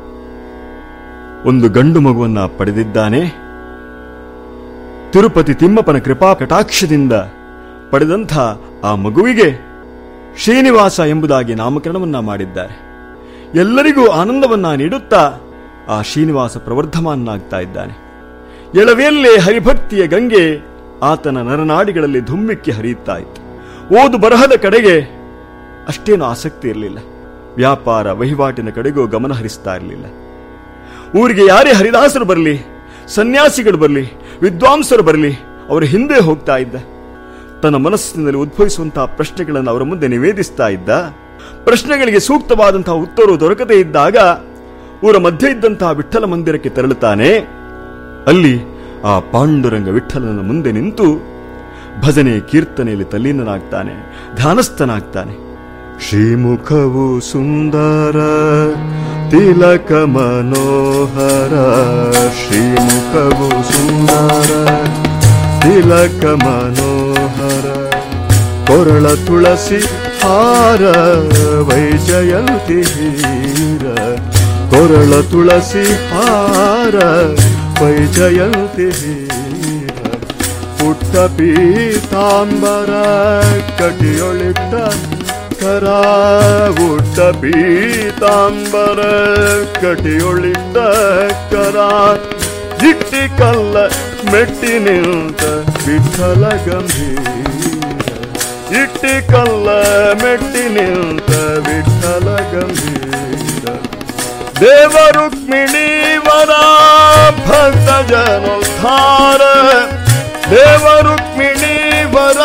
ಒಂದು ಗಂಡು ಮಗುವನ್ನ ಪಡೆದಿದ್ದಾನೆ ತಿರುಪತಿ ತಿಮ್ಮಪ್ಪನ ಕೃಪಾ ಕಟಾಕ್ಷದಿಂದ ಪಡೆದಂಥ ಆ ಮಗುವಿಗೆ ಶ್ರೀನಿವಾಸ ಎಂಬುದಾಗಿ ನಾಮಕರಣವನ್ನ ಮಾಡಿದ್ದಾರೆ ಎಲ್ಲರಿಗೂ ಆನಂದವನ್ನ ನೀಡುತ್ತಾ ಆ ಶ್ರೀನಿವಾಸ ಪ್ರವರ್ಧಮಾನಾಗ್ತಾ ಇದ್ದಾನೆ ಎಳವೆಯಲ್ಲೇ ಹರಿಭಕ್ತಿಯ ಗಂಗೆ ಆತನ ನರನಾಡಿಗಳಲ್ಲಿ ಧುಮ್ಮಿಕ್ಕಿ ಹರಿಯುತ್ತಾ ಇತ್ತು ಓದು ಬರಹದ ಕಡೆಗೆ ಅಷ್ಟೇನು ಆಸಕ್ತಿ ಇರಲಿಲ್ಲ ವ್ಯಾಪಾರ ವಹಿವಾಟಿನ ಕಡೆಗೂ ಗಮನ ಹರಿಸ್ತಾ ಇರಲಿಲ್ಲ ಊರಿಗೆ ಯಾರೇ ಹರಿದಾಸರು ಬರಲಿ ಸನ್ಯಾಸಿಗಳು ಬರಲಿ ವಿದ್ವಾಂಸರು ಬರಲಿ ಅವರ ಹಿಂದೆ ಹೋಗ್ತಾ ಇದ್ದ ತನ್ನ ಮನಸ್ಸಿನಲ್ಲಿ ಉದ್ಭವಿಸುವಂತಹ ಪ್ರಶ್ನೆಗಳನ್ನು ಅವರ ಮುಂದೆ ನಿವೇದಿಸ್ತಾ ಇದ್ದ ಪ್ರಶ್ನೆಗಳಿಗೆ ಸೂಕ್ತವಾದಂತಹ ಉತ್ತರವು ದೊರಕದೇ ಇದ್ದಾಗ ಊರ ಮಧ್ಯೆ ಇದ್ದಂತಹ ವಿಠಲ ಮಂದಿರಕ್ಕೆ ತೆರಳುತ್ತಾನೆ ಅಲ್ಲಿ ಆ ಪಾಂಡುರಂಗ ವಿಠಲನ ಮುಂದೆ ನಿಂತು ಭಜನೆ ಕೀರ್ತನೆಯಲ್ಲಿ ತಲ್ಲೀನನಾಗ್ತಾನೆ ಧ್ಯಾನಸ್ಥನಾಗ್ತಾನೆ ಶ್ರೀಮುಖವು ಸುಂದರ ತಿಲಕ ಮನೋಹರ ಶ್ರೀಮುಖವು ಸುಂದರ ತಿಲಕ ಮನೋಹರ ಕೊರಳ ತುಳಸಿ ಹಾರ ವೈಜಯಂತಿ ಹೀರ ಕೊರಳ ತುಳಸಿ ಹಾರ ವೈಜಯಂತಿ ಹೀರ ಪುಟ್ಟ ಪೀತಾಂಬರ ಕಟಿಯೊಳಿಟ್ಟ ಕರ ಉಟ್ಟ ಪೀತಾಂಬರ ಕಟಿಯೊಳಿಟ್ಟ ಕರ ಇಟ್ಟಿ ಕಲ್ಲ ಮೆಟ್ಟಿ ನಿಂತ ವಿಠಲ ಗಂಭೀರ ಇಟ್ಟಿ ಕಲ್ಲ ಮೆಟ್ಟಿ ನಿಂತ ವಿಠಲ ಗಂಭೀರ ದೇವ ರುಕ್ಮಿಣಿ ವರ ಭಕ್ತ ಜನೋದ್ಧಾರ ದೇವ ರುಕ್ಮಿಣಿ ವರ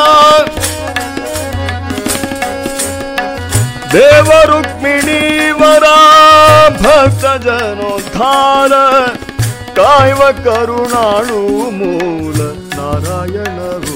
ದೇವ ರುಕ್ಮಿಣಿ ವರ ಭಕ್ತ ಜನೋದ್ಧಾರ ಕಾಯ್ವ ಕರುಣಾಳು ಮೂಲ ನಾರಾಯಣ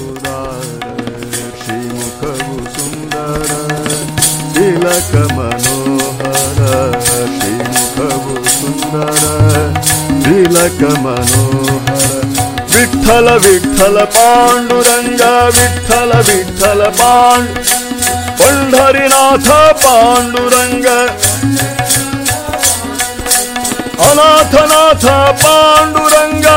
ಶ್ರೀಮುಖವು ಸುಂದರ ತಿಲಕ ಮನೋಹರ ಶ್ರೀಮುಖವು ಸುಂದರ ತಿಲಕ ಮನೋಹರ ವಿಠಲ ವಿಠಲ ಪಾಂಡುರಂಗ ವಿಠಲ ವಿಠಲ ಪಾಂಡು ಪಂಢರಿನಾಥ ಪಾಂಡುರಂಗ ಅನಾಥನಾಥ ಪಾಂಡುರಂಗ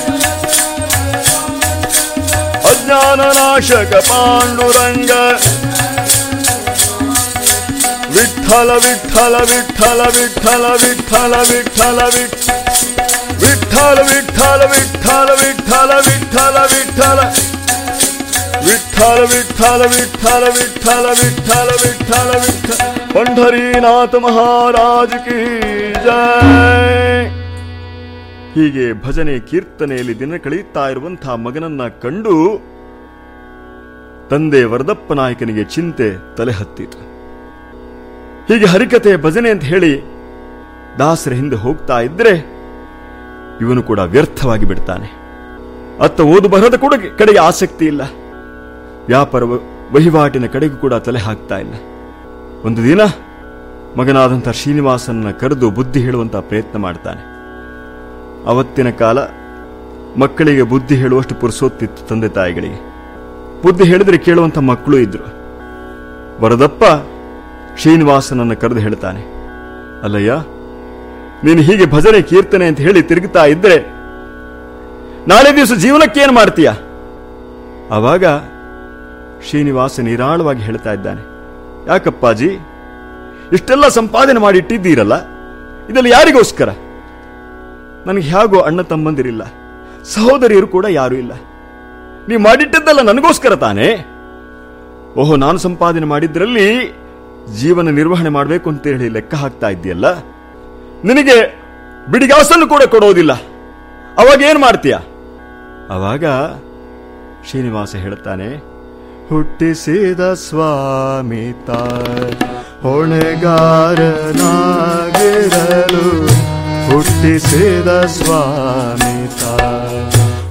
ಅಜ್ಞಾನನಾಶಕ ಪಾಂಡುರಂಗ ವಿಠಲ ವಿಠಲ ವಿಠಲ ವಿಠಲ ವಿಠಲ ವಿಠಲ ವಿಠಲ ವಿಠಲ ವಿಠಲ ವಿಠಲ ವಿಠಲ ವಿಠಲ ವಿಠಲ ವಿಠಲ ವಿಠಲ ವಿಠಲ ವಿಠಲ ವಿಠಲ ವಿಠಲ ಪಂಢರೀನಾಥ ಮಹಾರಾಜ್ ಕಿ ಜಯ ಹೀಗೆ ಭಜನೆ ಕೀರ್ತನೆಯಲ್ಲಿ ದಿನ ಕಳೆಯುತ್ತಾ ಇರುವಂತಹ ಮಗನನ್ನ ಕಂಡು ತಂದೆ ವರದಪ್ಪ ನಾಯಕನಿಗೆ ಚಿಂತೆ ತಲೆ ಹತ್ತಿತು ಹೀಗೆ ಹರಿಕತೆ ಭಜನೆ ಅಂತ ಹೇಳಿ ದಾಸರ ಹಿಂದೆ ಹೋಗ್ತಾ ಇದ್ರೆ ಇವನು ಕೂಡ ವ್ಯರ್ಥವಾಗಿ ಬಿಡ್ತಾನೆ ಅತ್ತ ಓದು ಬರದ ಕೂಡ ಕಡೆಗೆ ಆಸಕ್ತಿ ಇಲ್ಲ ವ್ಯಾಪಾರ ವ- ವಹಿವಾಟಿನ ಕಡೆಗೂ ಕೂಡ ತಲೆ ಹಾಕ್ತಾ ಇಲ್ಲ ಒಂದು ದಿನ ಮಗನಾದಂಥ ಶ್ರೀನಿವಾಸನ್ನ ಕರೆದು ಬುದ್ಧಿ ಹೇಳುವಂತ ಪ್ರಯತ್ನ ಮಾಡ್ತಾನೆ ಅವತ್ತಿನ ಕಾಲ ಮಕ್ಕಳಿಗೆ ಬುದ್ಧಿ ಹೇಳುವಷ್ಟು ಪುರುಸೋತ್ತಿತ್ತು ತಂದೆ ತಾಯಿಗಳಿಗೆ ಬುದ್ಧಿ ಹೇಳಿದ್ರೆ ಕೇಳುವಂತ ಮಕ್ಕಳು ಇದ್ರು ವರದಪ್ಪ ಶ್ರೀನಿವಾಸನನ್ನು ಕರೆದು ಹೇಳ್ತಾನೆ ಅಲ್ಲಯ್ಯ ನೀನು ಹೀಗೆ ಭಜನೆ ಕೀರ್ತನೆ ಅಂತ ಹೇಳಿ ತಿರುಗುತ್ತಾ ಇದ್ರೆ ನಾಳೆ ದಿವಸ ಜೀವನಕ್ಕೆ ಏನು ಮಾಡ್ತೀಯ ಆವಾಗ ಶ್ರೀನಿವಾಸ ನಿರಾಳವಾಗಿ ಹೇಳ್ತಾ ಇದ್ದಾನೆ ಯಾಕಪ್ಪಾಜಿ ಇಷ್ಟೆಲ್ಲ ಸಂಪಾದನೆ ಮಾಡಿ ಇಟ್ಟಿದ್ದೀರಲ್ಲ ಇದೆಲ್ಲ ಯಾರಿಗೋಸ್ಕರ ನನಗೆ ಹೇಗೋ ಅಣ್ಣ ತಮ್ಮಂದಿರಿಲ್ಲ ಸಹೋದರಿಯರು ಕೂಡ ಯಾರೂ ಇಲ್ಲ ನೀವು ಮಾಡಿಟ್ಟದ್ದೆಲ್ಲ ನನಗೋಸ್ಕರ ತಾನೇ ಓಹೋ ನಾನು ಸಂಪಾದನೆ ಮಾಡಿದ್ರಲ್ಲಿ ಜೀವನ ನಿರ್ವಹಣೆ ಮಾಡಬೇಕು ಅಂತ ಹೇಳಿ ಲೆಕ್ಕ ಹಾಕ್ತಾ ಇದ್ದೀಯಲ್ಲ ನಿನಗೆ ಬಿಡಿಗಾಸನ್ನು ಕೂಡ ಕೊಡೋದಿಲ್ಲ ಅವಾಗ ಏನ್ ಮಾಡ್ತೀಯ ಅವಾಗ ಶ್ರೀನಿವಾಸ ಹೇಳ್ತಾನೆ ಹುಟ್ಟಿಸಿದ ಸ್ವಾಮಿ ತಾಯ್ ಹೊಣೆಗಾರನಾಗಿರಲು ಹುಟ್ಟಿಸಿದ ಸ್ವಾಮಿ ತಾಯ್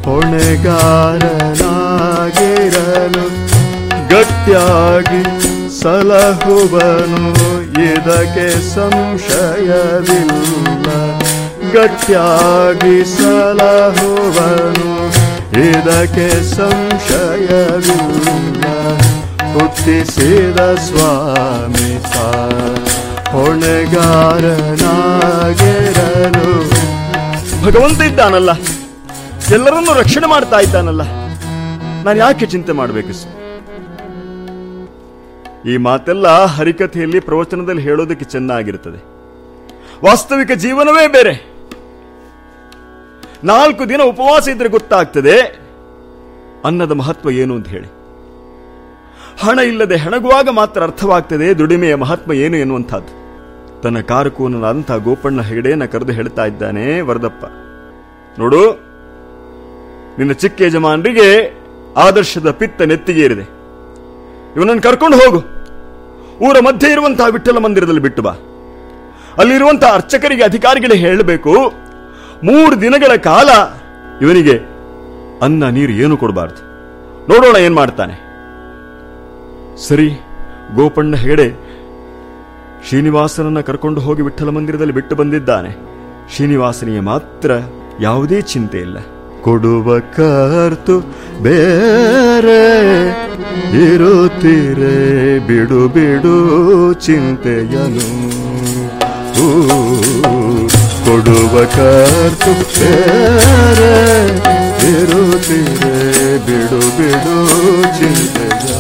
ಹೊಣೆಗಾರನಾಗಿರಲು ಗಟ್ಟಿಯಾಗಿ ಸಲಹುವನು ಇದಕ್ಕೆ ಸಂಶಯವಿಲ್ಲ ಗಟ್ಟಿಯಾಗಿ ಸಲಹುವನು ಇದಕ್ಕೆ ಸಂಶಯವಿಲ್ಲ ಹುಟ್ಟಿಸಿದ ಸ್ವಾಮಿ ಹೊಣೆಗಾರನಾಗಿರಲು ಭಗವಂತ ಇದ್ದಾನಲ್ಲ ಎಲ್ಲರನ್ನೂ ರಕ್ಷಣೆ ಮಾಡ್ತಾ ಇದ್ದಾನಲ್ಲ ನಾನು ಯಾಕೆ ಚಿಂತೆ ಮಾಡಬೇಕು ಸರ್ ಈ ಮಾತೆಲ್ಲ ಹರಿಕಥೆಯಲ್ಲಿ ಪ್ರವಚನದಲ್ಲಿ ಹೇಳೋದಕ್ಕೆ ಚೆನ್ನಾಗಿರುತ್ತದೆ ವಾಸ್ತವಿಕ ಜೀವನವೇ ಬೇರೆ ನಾಲ್ಕು ದಿನ ಉಪವಾಸ ಇದ್ರೆ ಗೊತ್ತಾಗ್ತದೆ ಅನ್ನದ ಮಹತ್ವ ಏನು ಅಂತ ಹೇಳಿ ಹಣ ಇಲ್ಲದೆ ಹೆಣಗುವಾಗ ಮಾತ್ರ ಅರ್ಥವಾಗ್ತದೆ ದುಡಿಮೆಯ ಮಹತ್ವ ಏನು ಎನ್ನುವಂಥದ್ದು ತನ್ನ ಕಾರಕೂನನಾದಂಥ ಗೋಪಣ್ಣ ಹೆಗಡೆಯನ್ನ ಕರೆದು ಹೇಳ್ತಾ ಇದ್ದಾನೆ ವರದಪ್ಪ ನೋಡು ನಿನ್ನ ಚಿಕ್ಕ ಯಜಮಾನರಿಗೆ ಆದರ್ಶದ ಪಿತ್ತ ನೆತ್ತಿಗೇರಿದೆ ಇವನನ್ನು ಕರ್ಕೊಂಡು ಹೋಗು ಊರ ಮಧ್ಯೆ ಇರುವಂತಹ ವಿಠ್ಠಲ ಮಂದಿರದಲ್ಲಿ ಬಿಟ್ಟು ಬಾ ಅಲ್ಲಿರುವಂತಹ ಅರ್ಚಕರಿಗೆ ಅಧಿಕಾರಿಗಳಿಗೆ ಹೇಳಬೇಕು ಮೂರು ದಿನಗಳ ಕಾಲ ಇವನಿಗೆ ಅನ್ನ ನೀರು ಏನು ಕೊಡಬಾರ್ದು ನೋಡೋಣ ಏನ್ ಮಾಡ್ತಾನೆ ಸರಿ ಗೋಪಣ್ಣ ಹೆಗಡೆ ಶ್ರೀನಿವಾಸನನ್ನ ಕರ್ಕೊಂಡು ಹೋಗಿ ವಿಠ್ಠಲ ಮಂದಿರದಲ್ಲಿ ಬಿಟ್ಟು ಬಂದಿದ್ದಾನೆ ಶ್ರೀನಿವಾಸನಿಗೆ ಮಾತ್ರ ಯಾವುದೇ ಚಿಂತೆ ಇಲ್ಲ ಕೊಡುವ ಕರ್ತು ಬೇರೆ ಇರುತ್ತೀರೆ ಬಿಡು ಬಿಡು ಚಿಂತೆಯನು ಊ, ಕೊಡುವ ಕರ್ತು ಬೇರೆ ಇರುತ್ತೀರೆ ಬಿಡು ಬಿಡು ಚಿಂತೆಯನು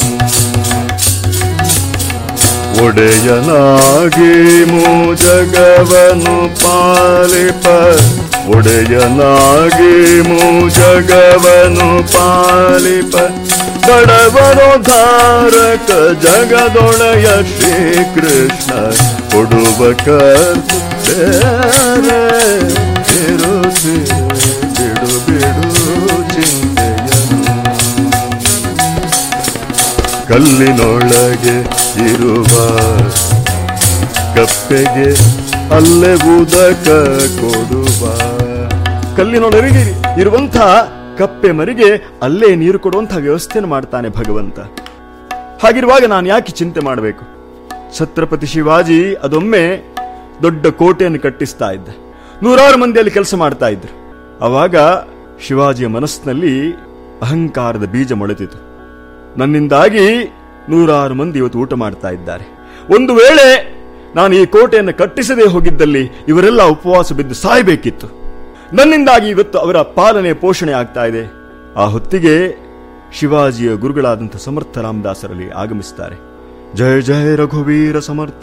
ಒಡೆಯನಾಗಿ ಮೂಜಗವನು ಪಾಲಿಪ ಒಡೆಯನಾಗಿ ಮೂಜಗವನು ಪಾಲಿಪ ಬಡವನು ಧಾರಕ ಜಗದೊಳೆಯ ಶ್ರೀಕೃಷ್ಣ ಕೊಡುವ ಕರ್ತು ಬೇರೆ ಇರುತ್ತಿರೆ ಬಿಡು ಬಿಡು ಚಿಂತೆಯನು ಕಲ್ಲಿನೊಳಗೆ ಇರುವ ಕಪ್ಪೆಗೆ ಅಲ್ಲೇ ಉದಕ ಕೊಡುವ ಕಲ್ಲಿನೊಳಗೆ ಇರುವಂಥ ಕಪ್ಪೆ ಮರಿಗೆ ಅಲ್ಲೇ ನೀರು ಕೊಡುವಂಥ ವ್ಯವಸ್ಥೆಯನ್ನು ಮಾಡ್ತಾನೆ ಭಗವಂತ ಹಾಗಿರುವಾಗ ನಾನು ಯಾಕೆ ಚಿಂತೆ ಮಾಡಬೇಕು ಛತ್ರಪತಿ ಶಿವಾಜಿ ಅದೊಮ್ಮೆ ದೊಡ್ಡ ಕೋಟೆಯನ್ನು ಕಟ್ಟಿಸ್ತಾ ಇದ್ದ ನೂರಾರು ಮಂದಿಯಲ್ಲಿ ಕೆಲಸ ಮಾಡ್ತಾ ಇದ್ರು ಅವಾಗ ಶಿವಾಜಿಯ ಮನಸ್ಸಿನಲ್ಲಿ ಅಹಂಕಾರದ ಬೀಜ ಮೊಳೆತಿತು ನನ್ನಿಂದಾಗಿ ನೂರಾರು ಮಂದಿ ಇವತ್ತು ಊಟ ಮಾಡ್ತಾ ಇದ್ದಾರೆ ಒಂದು ವೇಳೆ ನಾನು ಈ ಕೋಟೆಯನ್ನು ಕಟ್ಟಿಸದೇ ಹೋಗಿದ್ದಲ್ಲಿ ಇವರೆಲ್ಲ ಉಪವಾಸ ಬಿದ್ದು ಸಾಯಬೇಕಿತ್ತು ನನ್ನಿಂದಾಗಿ ಇವತ್ತು ಅವರ ಪಾಲನೆ ಪೋಷಣೆ ಆಗ್ತಾ ಇದೆ ಆ ಹೊತ್ತಿಗೆ ಶಿವಾಜಿಯ ಗುರುಗಳಾದಂಥ ಸಮರ್ಥ ರಾಮದಾಸರಲ್ಲಿ ಆಗಮಿಸ್ತಾರೆ ಜಯ ಜಯ ರಘುವೀರ ಸಮರ್ಥ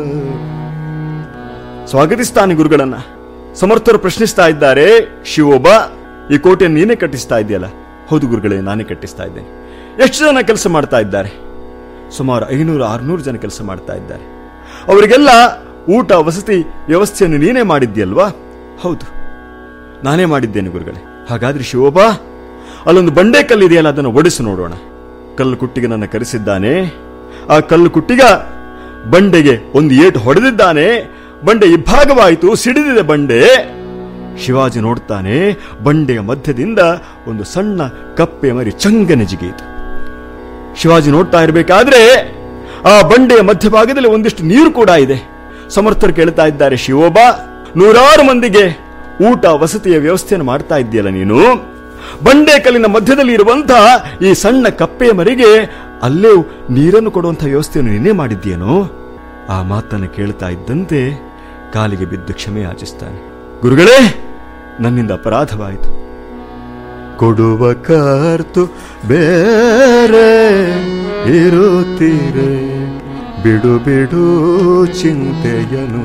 ಸ್ವಾಗತಿಸ್ತಾನೆ ಗುರುಗಳನ್ನ ಸಮರ್ಥರು ಪ್ರಶ್ನಿಸ್ತಾ ಇದ್ದಾರೆ ಶಿವೊಬ್ಬ ಈ ಕೋಟೆಯನ್ನು ನೀನೇ ಕಟ್ಟಿಸ್ತಾ ಇದೆಯಲ್ಲ ಹೌದು ಗುರುಗಳೇ ನಾನೇ ಕಟ್ಟಿಸ್ತಾ ಇದ್ದೇನೆ ಎಷ್ಟು ಜನ ಕೆಲಸ ಮಾಡ್ತಾ ಇದ್ದಾರೆ ಸುಮಾರು ಐನೂರು ಆರುನೂರು ಜನ ಕೆಲಸ ಮಾಡ್ತಾ ಇದ್ದಾರೆ ಅವರಿಗೆಲ್ಲ ಊಟ ವಸತಿ ವ್ಯವಸ್ಥೆಯನ್ನು ನೀನೇ ಮಾಡಿದ್ಯಲ್ವಾ ಹೌದು ನಾನೇ ಮಾಡಿದ್ದೇನೆ ಗುರುಗಳೇ ಹಾಗಾದ್ರೆ ಶಿವೋಬಾ ಅಲ್ಲೊಂದು ಬಂಡೆ ಕಲ್ಲಿದೆಯಲ್ಲ ಅದನ್ನು ಒಡಿಸಿ ನೋಡೋಣ ಕಲ್ಲು ಕುಟ್ಟಿಗೆ ನನ್ನ ಕರೆಸಿದ್ದಾನೆ ಆ ಕಲ್ಲು ಕುಟ್ಟಿಗ ಬಂಡೆಗೆ ಒಂದು ಏಟು ಹೊಡೆದಿದ್ದಾನೆ ಬಂಡೆ ಇಬ್ಬಾಗವಾಯಿತು ಸಿಡಿದಿದೆ ಬಂಡೆ ಶಿವಾಜಿ ನೋಡ್ತಾನೆ ಬಂಡೆಯ ಮಧ್ಯದಿಂದ ಒಂದು ಸಣ್ಣ ಕಪ್ಪೆ ಮರಿ ಚಂಗನೆ ಜಿಗಿಯಿತು ಶಿವಾಜಿ ನೋಡ್ತಾ ಇರಬೇಕಾದ್ರೆ ಆ ಬಂಡೆಯ ಮಧ್ಯಭಾಗದಲ್ಲಿ ಒಂದಿಷ್ಟು ನೀರು ಕೂಡ ಇದೆ ಸಮರ್ಥರು ಕೇಳ್ತಾ ಇದ್ದಾರೆ ಶಿವೋಬ ನೂರಾರು ಮಂದಿಗೆ ಊಟ ವಸತಿಯ ವ್ಯವಸ್ಥೆಯನ್ನು ಮಾಡ್ತಾ ಇದ್ದೀಯಲ್ಲ ನೀನು ಬಂಡೆ ಕಲ್ಲಿನ ಮಧ್ಯದಲ್ಲಿ ಇರುವಂತಹ ಈ ಸಣ್ಣ ಕಪ್ಪೆಯ ಮರಿಗೆ ಅಲ್ಲೇ ನೀರನ್ನು ಕೊಡುವಂತಹ ವ್ಯವಸ್ಥೆಯನ್ನು ನೀನೇ ಮಾಡಿದ್ದೀಯೇನೋ ಆ ಮಾತನ್ನು ಕೇಳ್ತಾ ಇದ್ದಂತೆ ಕಾಲಿಗೆ ಬಿದ್ದು ಕ್ಷಮೆ ಯಾಚಿಸ್ತಾನೆ ಗುರುಗಳೇ ನನ್ನಿಂದ ಅಪರಾಧವಾಯಿತು ಕೊಡುವ ಕರ್ತು ಬೇರೆ ಇರುತ್ತೀರೆ ಬಿಡು ಬಿಡು ಚಿಂತೆಯನು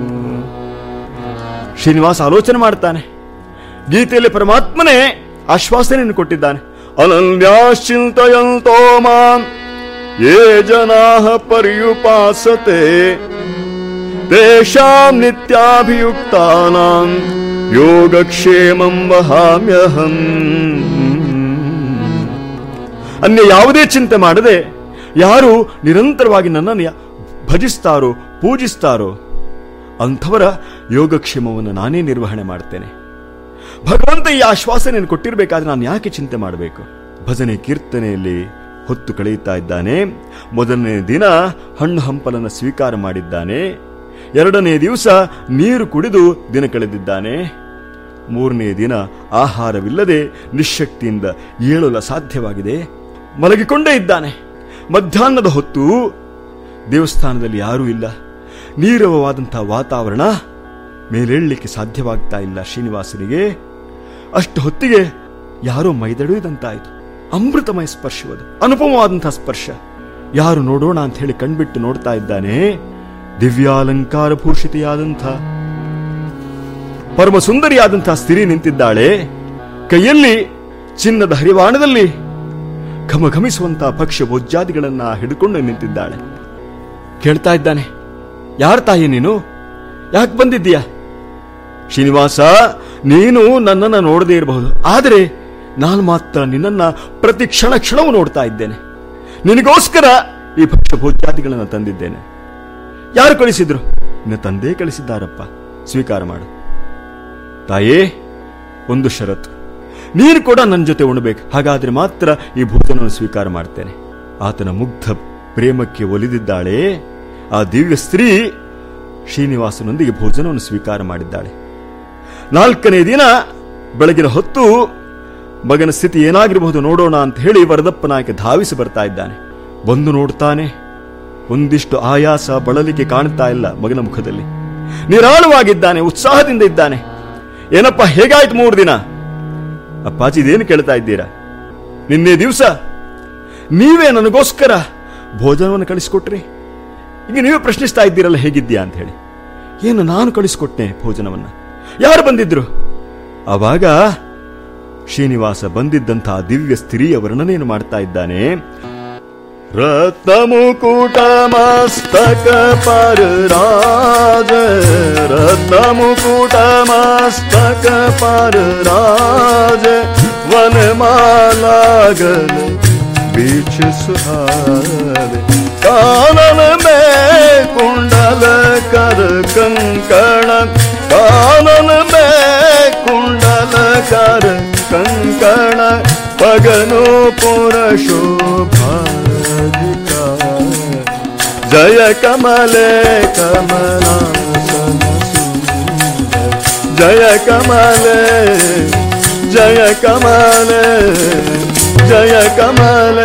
ಶ್ರೀನಿವಾಸ ಆಲೋಚನೆ ಮಾಡ್ತಾನೆ ಗೀತೆಯಲ್ಲಿ ಪರಮಾತ್ಮನೇ ಆಶ್ವಾಸನೆಯನ್ನು ಕೊಟ್ಟಿದ್ದಾನೆ ಅನನ್ಯಾಶ್ಚಿಂತಯಂತೋ ಮಾಂ ಯೇ ಜನಾ ಪರ್ಯುಪಾಸತೆ ತೇಷಾಂ ನಿತ್ಯಾಭಿಯುಕ್ತಾನಾಂ ಯೋಗಕ್ಷೇಮಂ ವಹಾಮ್ಯಹಂ ಅನ್ಯ ಯಾವುದೇ ಚಿಂತೆ ಮಾಡದೆ ಯಾರು ನಿರಂತರವಾಗಿ ನನ್ನನ್ನು ಯ- ಭಜಿಸ್ತಾರೋ ಪೂಜಿಸ್ತಾರೋ ಅಂಥವರ ಯೋಗಕ್ಷೇಮವನ್ನು ನಾನೇ ನಿರ್ವಹಣೆ ಮಾಡ್ತೇನೆ ಭಗವಂತ ಈ ಆಶ್ವಾಸನೆಯನ್ನು ಕೊಟ್ಟಿರಬೇಕಾದ್ರೆ ನಾನು ಯಾಕೆ ಚಿಂತೆ ಮಾಡಬೇಕು ಭಜನೆ ಕೀರ್ತನೆಯಲ್ಲಿ ಹೊತ್ತು ಕಳೆಯುತ್ತಾ ಇದ್ದಾನೆ ಮೊದಲನೇ ದಿನ ಹಣ್ಣು ಹಂಪಲನ್ನು ಸ್ವೀಕಾರ ಮಾಡಿದ್ದಾನೆ ಎರಡನೇ ದಿವಸ ನೀರು ಕುಡಿದು ದಿನ ಕಳೆದಿದ್ದಾನೆ ಮೂರನೇ ದಿನ ಆಹಾರವಿಲ್ಲದೆ ನಿಶಕ್ತಿಯಿಂದ ಏಳಲು ಸಾಧ್ಯವಾಗಿದೆ ಮಲಗಿಕೊಂಡೇ ಇದ್ದಾನೆ ಮಧ್ಯಾಹ್ನದ ಹೊತ್ತು ದೇವಸ್ಥಾನದಲ್ಲಿ ಯಾರೂ ಇಲ್ಲ ನೀರವವಾದಂತಹ ವಾತಾವರಣ ಮೇಲೇಳಲಿಕ್ಕೆ ಸಾಧ್ಯವಾಗ್ತಾ ಇಲ್ಲ ಶ್ರೀನಿವಾಸನಿಗೆ ಅಷ್ಟು ಹೊತ್ತಿಗೆ ಯಾರೋ ಮೈದಡುವುದಂತಾಯಿತು ಅಮೃತಮಯ ಸ್ಪರ್ಶವದು ಅನುಪಮವಾದಂತಹ ಸ್ಪರ್ಶ ಯಾರು ನೋಡೋಣ ಅಂತ ಹೇಳಿ ಕಣ್ಬಿಟ್ಟು ನೋಡ್ತಾ ಇದ್ದಾನೆ ದಿವ್ಯಾಲಂಕಾರ ಭೂಷಿತೆಯಾದಂಥ ಪರಮ ಸುಂದರಿಯಾದಂತಹ ಸ್ತ್ರೀ ನಿಂತಿದ್ದಾಳೆ ಕೈಯಲ್ಲಿ ಚಿನ್ನದ ಹರಿವಾಣದಲ್ಲಿ ಘಮಘಮಿಸುವಂತಹ ಭಕ್ಷ್ಯ ಭೋಜ್ಯಾದಿಗಳನ್ನ ಹಿಡ್ಕೊಂಡು ನಿಂತಿದ್ದಾಳೆ ಕೇಳ್ತಾ ಇದ್ದಾನೆ ಯಾರ ತಾಯಿ ನೀನು ಯಾಕೆ ಬಂದಿದ್ದೀಯ ಶ್ರೀನಿವಾಸ ನೀನು ನನ್ನನ್ನು ನೋಡದೇ ಇರಬಹುದು ಆದರೆ ನಾನು ಮಾತ್ರ ನಿನ್ನನ್ನ ಪ್ರತಿ ಕ್ಷಣ ಕ್ಷಣವೂ ನೋಡ್ತಾ ಇದ್ದೇನೆ ನಿನಗೋಸ್ಕರ ಈ ಭಕ್ಷ್ಯ ಭೋಜ್ಯಾದಿಗಳನ್ನು ತಂದಿದ್ದೇನೆ ಯಾರು ಕಳಿಸಿದ್ರು ನಿನ್ನ ತಂದೆ ಕಳಿಸಿದ್ದಾರಪ್ಪ ಸ್ವೀಕಾರ ಮಾಡು ತಾಯೇ ಒಂದು ಷರತ್ತು ನೀನು ಕೂಡ ನನ್ನ ಜೊತೆ ಉಣಬೇಕು ಹಾಗಾದ್ರೆ ಮಾತ್ರ ಈ ಭೋಜನವನ್ನು ಸ್ವೀಕಾರ ಮಾಡ್ತೇನೆ ಆತನ ಮುಗ್ಧ ಪ್ರೇಮಕ್ಕೆ ಒಲಿದಿದ್ದಾಳೆ ಆ ದಿವ್ಯ ಸ್ತ್ರೀ ಶ್ರೀನಿವಾಸನೊಂದಿಗೆ ಭೋಜನವನ್ನು ಸ್ವೀಕಾರ ಮಾಡಿದ್ದಾಳೆ ನಾಲ್ಕನೇ ದಿನ ಬೆಳಗಿನ ಹೊತ್ತು ಮಗನ ಸ್ಥಿತಿ ಏನಾಗಿರಬಹುದು ನೋಡೋಣ ಅಂತ ಹೇಳಿ ವರದಪ್ಪ ನಾಯಕ ಧಾವಿಸಿ ಬರ್ತಾ ಇದ್ದಾನೆ ಬಂದು ನೋಡ್ತಾನೆ ಒಂದಿಷ್ಟು ಆಯಾಸ ಬಳಲಿಕೆ ಕಾಣ್ತಾ ಇಲ್ಲ ಮಗನ ಮುಖದಲ್ಲಿ ನಿರಾಳವಾಗಿದ್ದಾನೆ ಉತ್ಸಾಹದಿಂದ ಇದ್ದಾನೆ ಏನಪ್ಪ ಹೇಗಾಯ್ತು ಮೂರು ದಿನ ಅಪ್ಪಾಜಿ ಇದೇನು ಕೇಳ್ತಾ ಇದ್ದೀರಾ ನಿನ್ನೆ ದಿವಸ ನೀವೇ ನನಗೋಸ್ಕರ ಭೋಜನವನ್ನು ಕಳಿಸಿಕೊಟ್ರಿ ಈಗ ನೀವೇ ಪ್ರಶ್ನಿಸ್ತಾ ಇದ್ದೀರಲ್ಲ ಹೇಗಿದ್ದೀಯಾ ಅಂತ ಹೇಳಿ ಏನು ನಾನು ಕಳಿಸಿಕೊಟ್ಟೆ ಭೋಜನವನ್ನ ಯಾರು ಬಂದಿದ್ರು ಆವಾಗ ಶ್ರೀನಿವಾಸ ಬಂದಿದ್ದಂತಹ ದಿವ್ಯ ಸ್ತ್ರೀಯ ವರ್ಣನೆಯನ್ನು ಮಾಡ್ತಾ ಇದ್ದಾನೆ ರತ್ನಮುಕುಟ ಮಸ್ತಕ ಪರ ರಾಜ ರತ್ನಮುಕುಟ ಮಸ್ತಕ ಪರ ರಾಜ ವನಮಾಲಾಗಲ बीच सुहावे कानन में कुंडल कर कंकण कानन में कुंडल कर कंकण पगनो पुर शोभाधिका जय कमले कमलासन सुंदर जय कमले जय कमले ಜಯ ಕಮಲೆ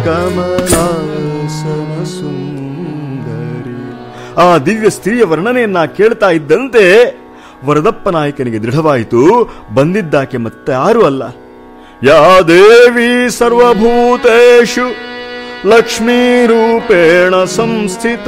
ಕಮಲಾಸನ ಸುಂದರಿ ಆ ದಿವ್ಯ ಸ್ತ್ರೀಯ ವರ್ಣನೆಯನ್ನ ಕೇಳ್ತಾ ಇದ್ದಂತೆ ವರದಪ್ಪ ನಾಯಕನಿಗೆ ದೃಢವಾಯಿತು ಬಂದಿದ್ದಾಕೆ ಮತ್ತೆ ಯಾರು ಅಲ್ಲ ಯಾ ದೇವಿ ಸರ್ವಭೂತೇಷು ಲಕ್ಷ್ಮೀ ರೂಪೇಣ ಸಂಸ್ಥಿತ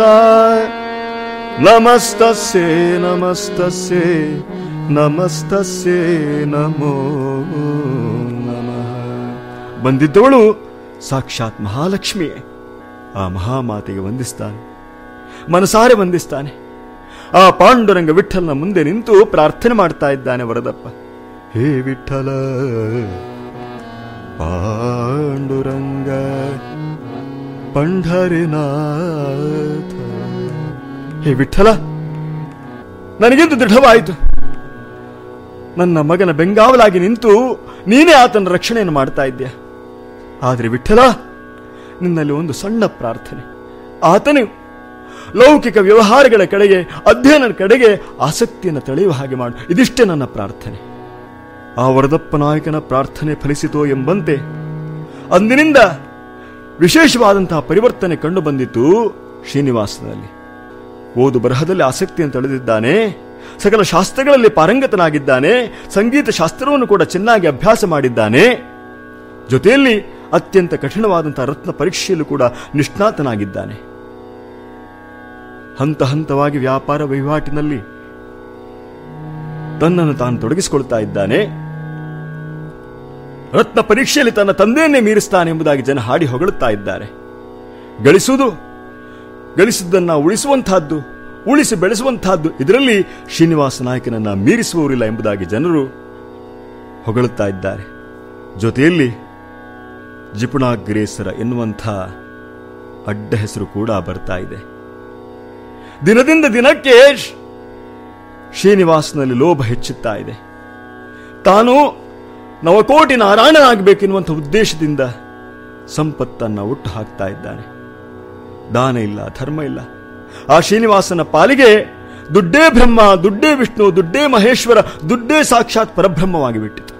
ನಮಸ್ತಸ್ಯೇ ನಮಸ್ತಸ್ಯೇ ನಮಸ್ತಸ್ಯೇ ನಮೋ ನಮಃ ಬಂದಿದ್ದವಳು ಸಾಕ್ಷಾತ್ ಮಹಾಲಕ್ಷ್ಮಿಯೇ ಆ ಮಹಾಮಾತೆಗೆ ವಂದಿಸ್ತಾನೆ ಮನಸಾರೆ ವಂದಿಸ್ತಾನೆ ಆ ಪಾಂಡುರಂಗ ವಿಠಲನ ಮುಂದೆ ನಿಂತು ಪ್ರಾರ್ಥನೆ ಮಾಡ್ತಾ ಇದ್ದಾನೆ ವರದಪ್ಪ ಹೇ ವಿಠಲ ಪಾಂಡುರಂಗ ಪಂಢರಿನಾಥ ಹೇ ವಿಠಲ ನನಗೆಂದು ದೃಢವಾಯಿತು ನನ್ನ ಮಗನ ಬೆಂಗಾವಲಾಗಿ ನಿಂತು ನೀನೇ ಆತನ ರಕ್ಷಣೆಯನ್ನು ಮಾಡ್ತಾ ಇದ್ದೀಯ ಆದರೆ ವಿಠಲ ನಿನ್ನಲ್ಲಿ ಒಂದು ಸಣ್ಣ ಪ್ರಾರ್ಥನೆ ಆತನು ಲೌಕಿಕ ವ್ಯವಹಾರಗಳ ಕಡೆಗೆ ಅಧ್ಯಯನದ ಕಡೆಗೆ ಆಸಕ್ತಿಯನ್ನು ತಳೆಯುವ ಹಾಗೆ ಮಾಡು ಇದಿಷ್ಟೇ ನನ್ನ ಪ್ರಾರ್ಥನೆ ಆ ವರದಪ್ಪ ನಾಯಕನ ಪ್ರಾರ್ಥನೆ ಫಲಿಸಿತೋ ಎಂಬಂತೆ ಅಂದಿನಿಂದ ವಿಶೇಷವಾದಂತಹ ಪರಿವರ್ತನೆ ಕಂಡು ಬಂದಿತು ಶ್ರೀನಿವಾಸನಲ್ಲಿ ಓದು ಬರಹದಲ್ಲಿ ಆಸಕ್ತಿಯನ್ನು ತಳೆದಿದ್ದಾನೆ ಸಕಲ ಶಾಸ್ತ್ರಗಳಲ್ಲಿ ಪಾರಂಗತನಾಗಿದ್ದಾನೆ ಸಂಗೀತ ಶಾಸ್ತ್ರವನ್ನು ಕೂಡ ಚೆನ್ನಾಗಿ ಅಭ್ಯಾಸ ಮಾಡಿದ್ದಾನೆ ಜೊತೆಯಲ್ಲಿ ಅತ್ಯಂತ ಕಠಿಣವಾದಂತಹ ರತ್ನ ಪರೀಕ್ಷೆಯಲ್ಲೂ ಕೂಡ ನಿಷ್ಣಾತನಾಗಿದ್ದಾನೆ ಹಂತ ಹಂತವಾಗಿ ವ್ಯಾಪಾರ ವಹಿವಾಟಿನಲ್ಲಿ ತನ್ನನ್ನು ತಾನು ತೊಡಗಿಸಿಕೊಳ್ತಾ ಇದ್ದಾನೆ ರತ್ನ ಪರೀಕ್ಷೆಯಲ್ಲಿ ತನ್ನ ತಂದೆಯನ್ನೇ ಮೀರಿಸ್ತಾನೆ ಎಂಬುದಾಗಿ ಜನ ಹಾಡಿ ಹೊಗಳುತ್ತಾ ಇದ್ದಾರೆ ಗಳಿಸುವುದು ಗಳಿಸಿದ್ದನ್ನ ಉಳಿಸುವಂತಹದ್ದು ಉಳಿಸಿ ಬೆಳೆಸುವಂತಹದ್ದು ಇದರಲ್ಲಿ ಶ್ರೀನಿವಾಸ ನಾಯಕನನ್ನ ಮೀರಿಸುವವರಿಲ್ಲ ಎಂಬುದಾಗಿ ಜನರು ಹೊಗಳುತ್ತಾ ಇದ್ದಾರೆ ಜೊತೆಯಲ್ಲಿ ಜಿಪುಣಾಗ್ರೇಸರ ಎನ್ನುವಂಥ ಅಡ್ಡ ಹೆಸರು ಕೂಡ ಬರ್ತಾ ಇದೆ ದಿನದಿಂದ ದಿನಕ್ಕೆ ಶ್ರೀನಿವಾಸನಲ್ಲಿ ಲೋಭ ಹೆಚ್ಚುತ್ತಾ ಇದೆ ತಾನು ನವಕೋಟಿ ನಾರಾಯಣನಾಗಬೇಕೆನ್ನುವಂಥ ಉದ್ದೇಶದಿಂದ ಸಂಪತ್ತನ್ನ ಹುಟ್ಟು ಹಾಕ್ತಾ ಇದ್ದಾನೆ ದಾನ ಇಲ್ಲ ಧರ್ಮ ಇಲ್ಲ ಆ ಶ್ರೀನಿವಾಸನ ಪಾಲಿಗೆ ದುಡ್ಡೇ ಬ್ರಹ್ಮ ದುಡ್ಡೇ ವಿಷ್ಣು ದುಡ್ಡೇ ಮಹೇಶ್ವರ ದುಡ್ಡೇ ಸಾಕ್ಷಾತ್ ಪರಬ್ರಹ್ಮವಾಗಿ ಬಿಟ್ಟಿತು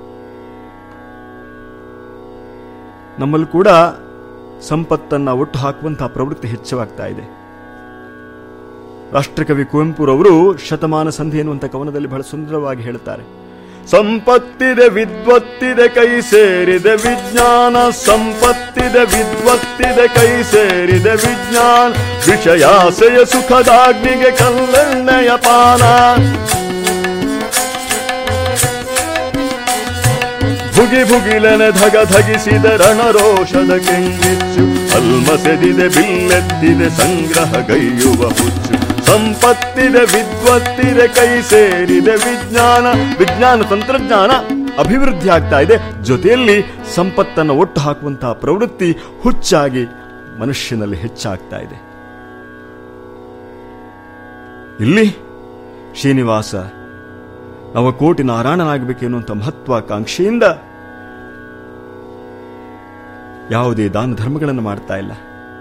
ನಮ್ಮಲ್ಲಿ ಕೂಡ ಸಂಪತ್ತನ್ನ ಒಟ್ಟು ಹಾಕುವಂತಹ ಪ್ರವೃತ್ತಿ ಹೆಚ್ಚವಾಗ್ತಾ ಇದೆ ರಾಷ್ಟ್ರಕವಿ ಕುವೆಂಪುರವರು ಶತಮಾನ ಸಂಧಿ ಎನ್ನುವಂಥ ಕವನದಲ್ಲಿ ಬಹಳ ಸುಂದರವಾಗಿ ಹೇಳುತ್ತಾರೆ ಸಂಪತ್ತಿದೆ ವಿದ್ವತ್ತಿದೆ ಕೈ ಸೇರಿದೆ ವಿಜ್ಞಾನ ಸಂಪತ್ತಿದೆ ವಿದ್ವತ್ತಿದೆ ಕೈ ಸೇರಿದೆ ವಿಜ್ಞಾನ ವಿಷಯಾಸೆಯ ಸುಖದಾಗ್ನಿಗೆ ಕಲ್ಲೆಣ್ಣೆಯ ಪಾನ ಭುಗಿ ಭುಗಿಲೆನೆ ಧಗ ಧಗಿಸಿದ ರಣರೋಷದ ಕೆಂಗಿಚ್ಚು ಅಲ್ಮಸೆದಿದೆ ಬಿಲ್ಲೆತ್ತಿದೆ ಸಂಗ್ರಹ ಗೈಯುವ ಹುಚ್ಚು ಸಂಪತ್ತಿದೆ ವಿದ್ವತ್ತಿದೆ ಕೈ ಸೇರಿದೆ ವಿಜ್ಞಾನ ವಿಜ್ಞಾನ ತಂತ್ರಜ್ಞಾನ ಅಭಿವೃದ್ಧಿ ಆಗ್ತಾ ಇದೆ ಜೊತೆಯಲ್ಲಿ ಸಂಪತ್ತನ್ನು ಒಟ್ಟು ಹಾಕುವಂತಹ ಪ್ರವೃತ್ತಿ ಹುಚ್ಚಾಗಿ ಮನುಷ್ಯನಲ್ಲಿ ಹೆಚ್ಚಾಗ್ತಾ ಇದೆ ಇಲ್ಲಿ ಶ್ರೀನಿವಾಸ ನವಕೋಟಿ ನಾರಾಯಣನಾಗಬೇಕೆನ್ನುವಂಥ ಮಹತ್ವಾಕಾಂಕ್ಷೆಯಿಂದ ಯಾವುದೇ ದಾನ ಧರ್ಮಗಳನ್ನು ಮಾಡ್ತಾ ಇಲ್ಲ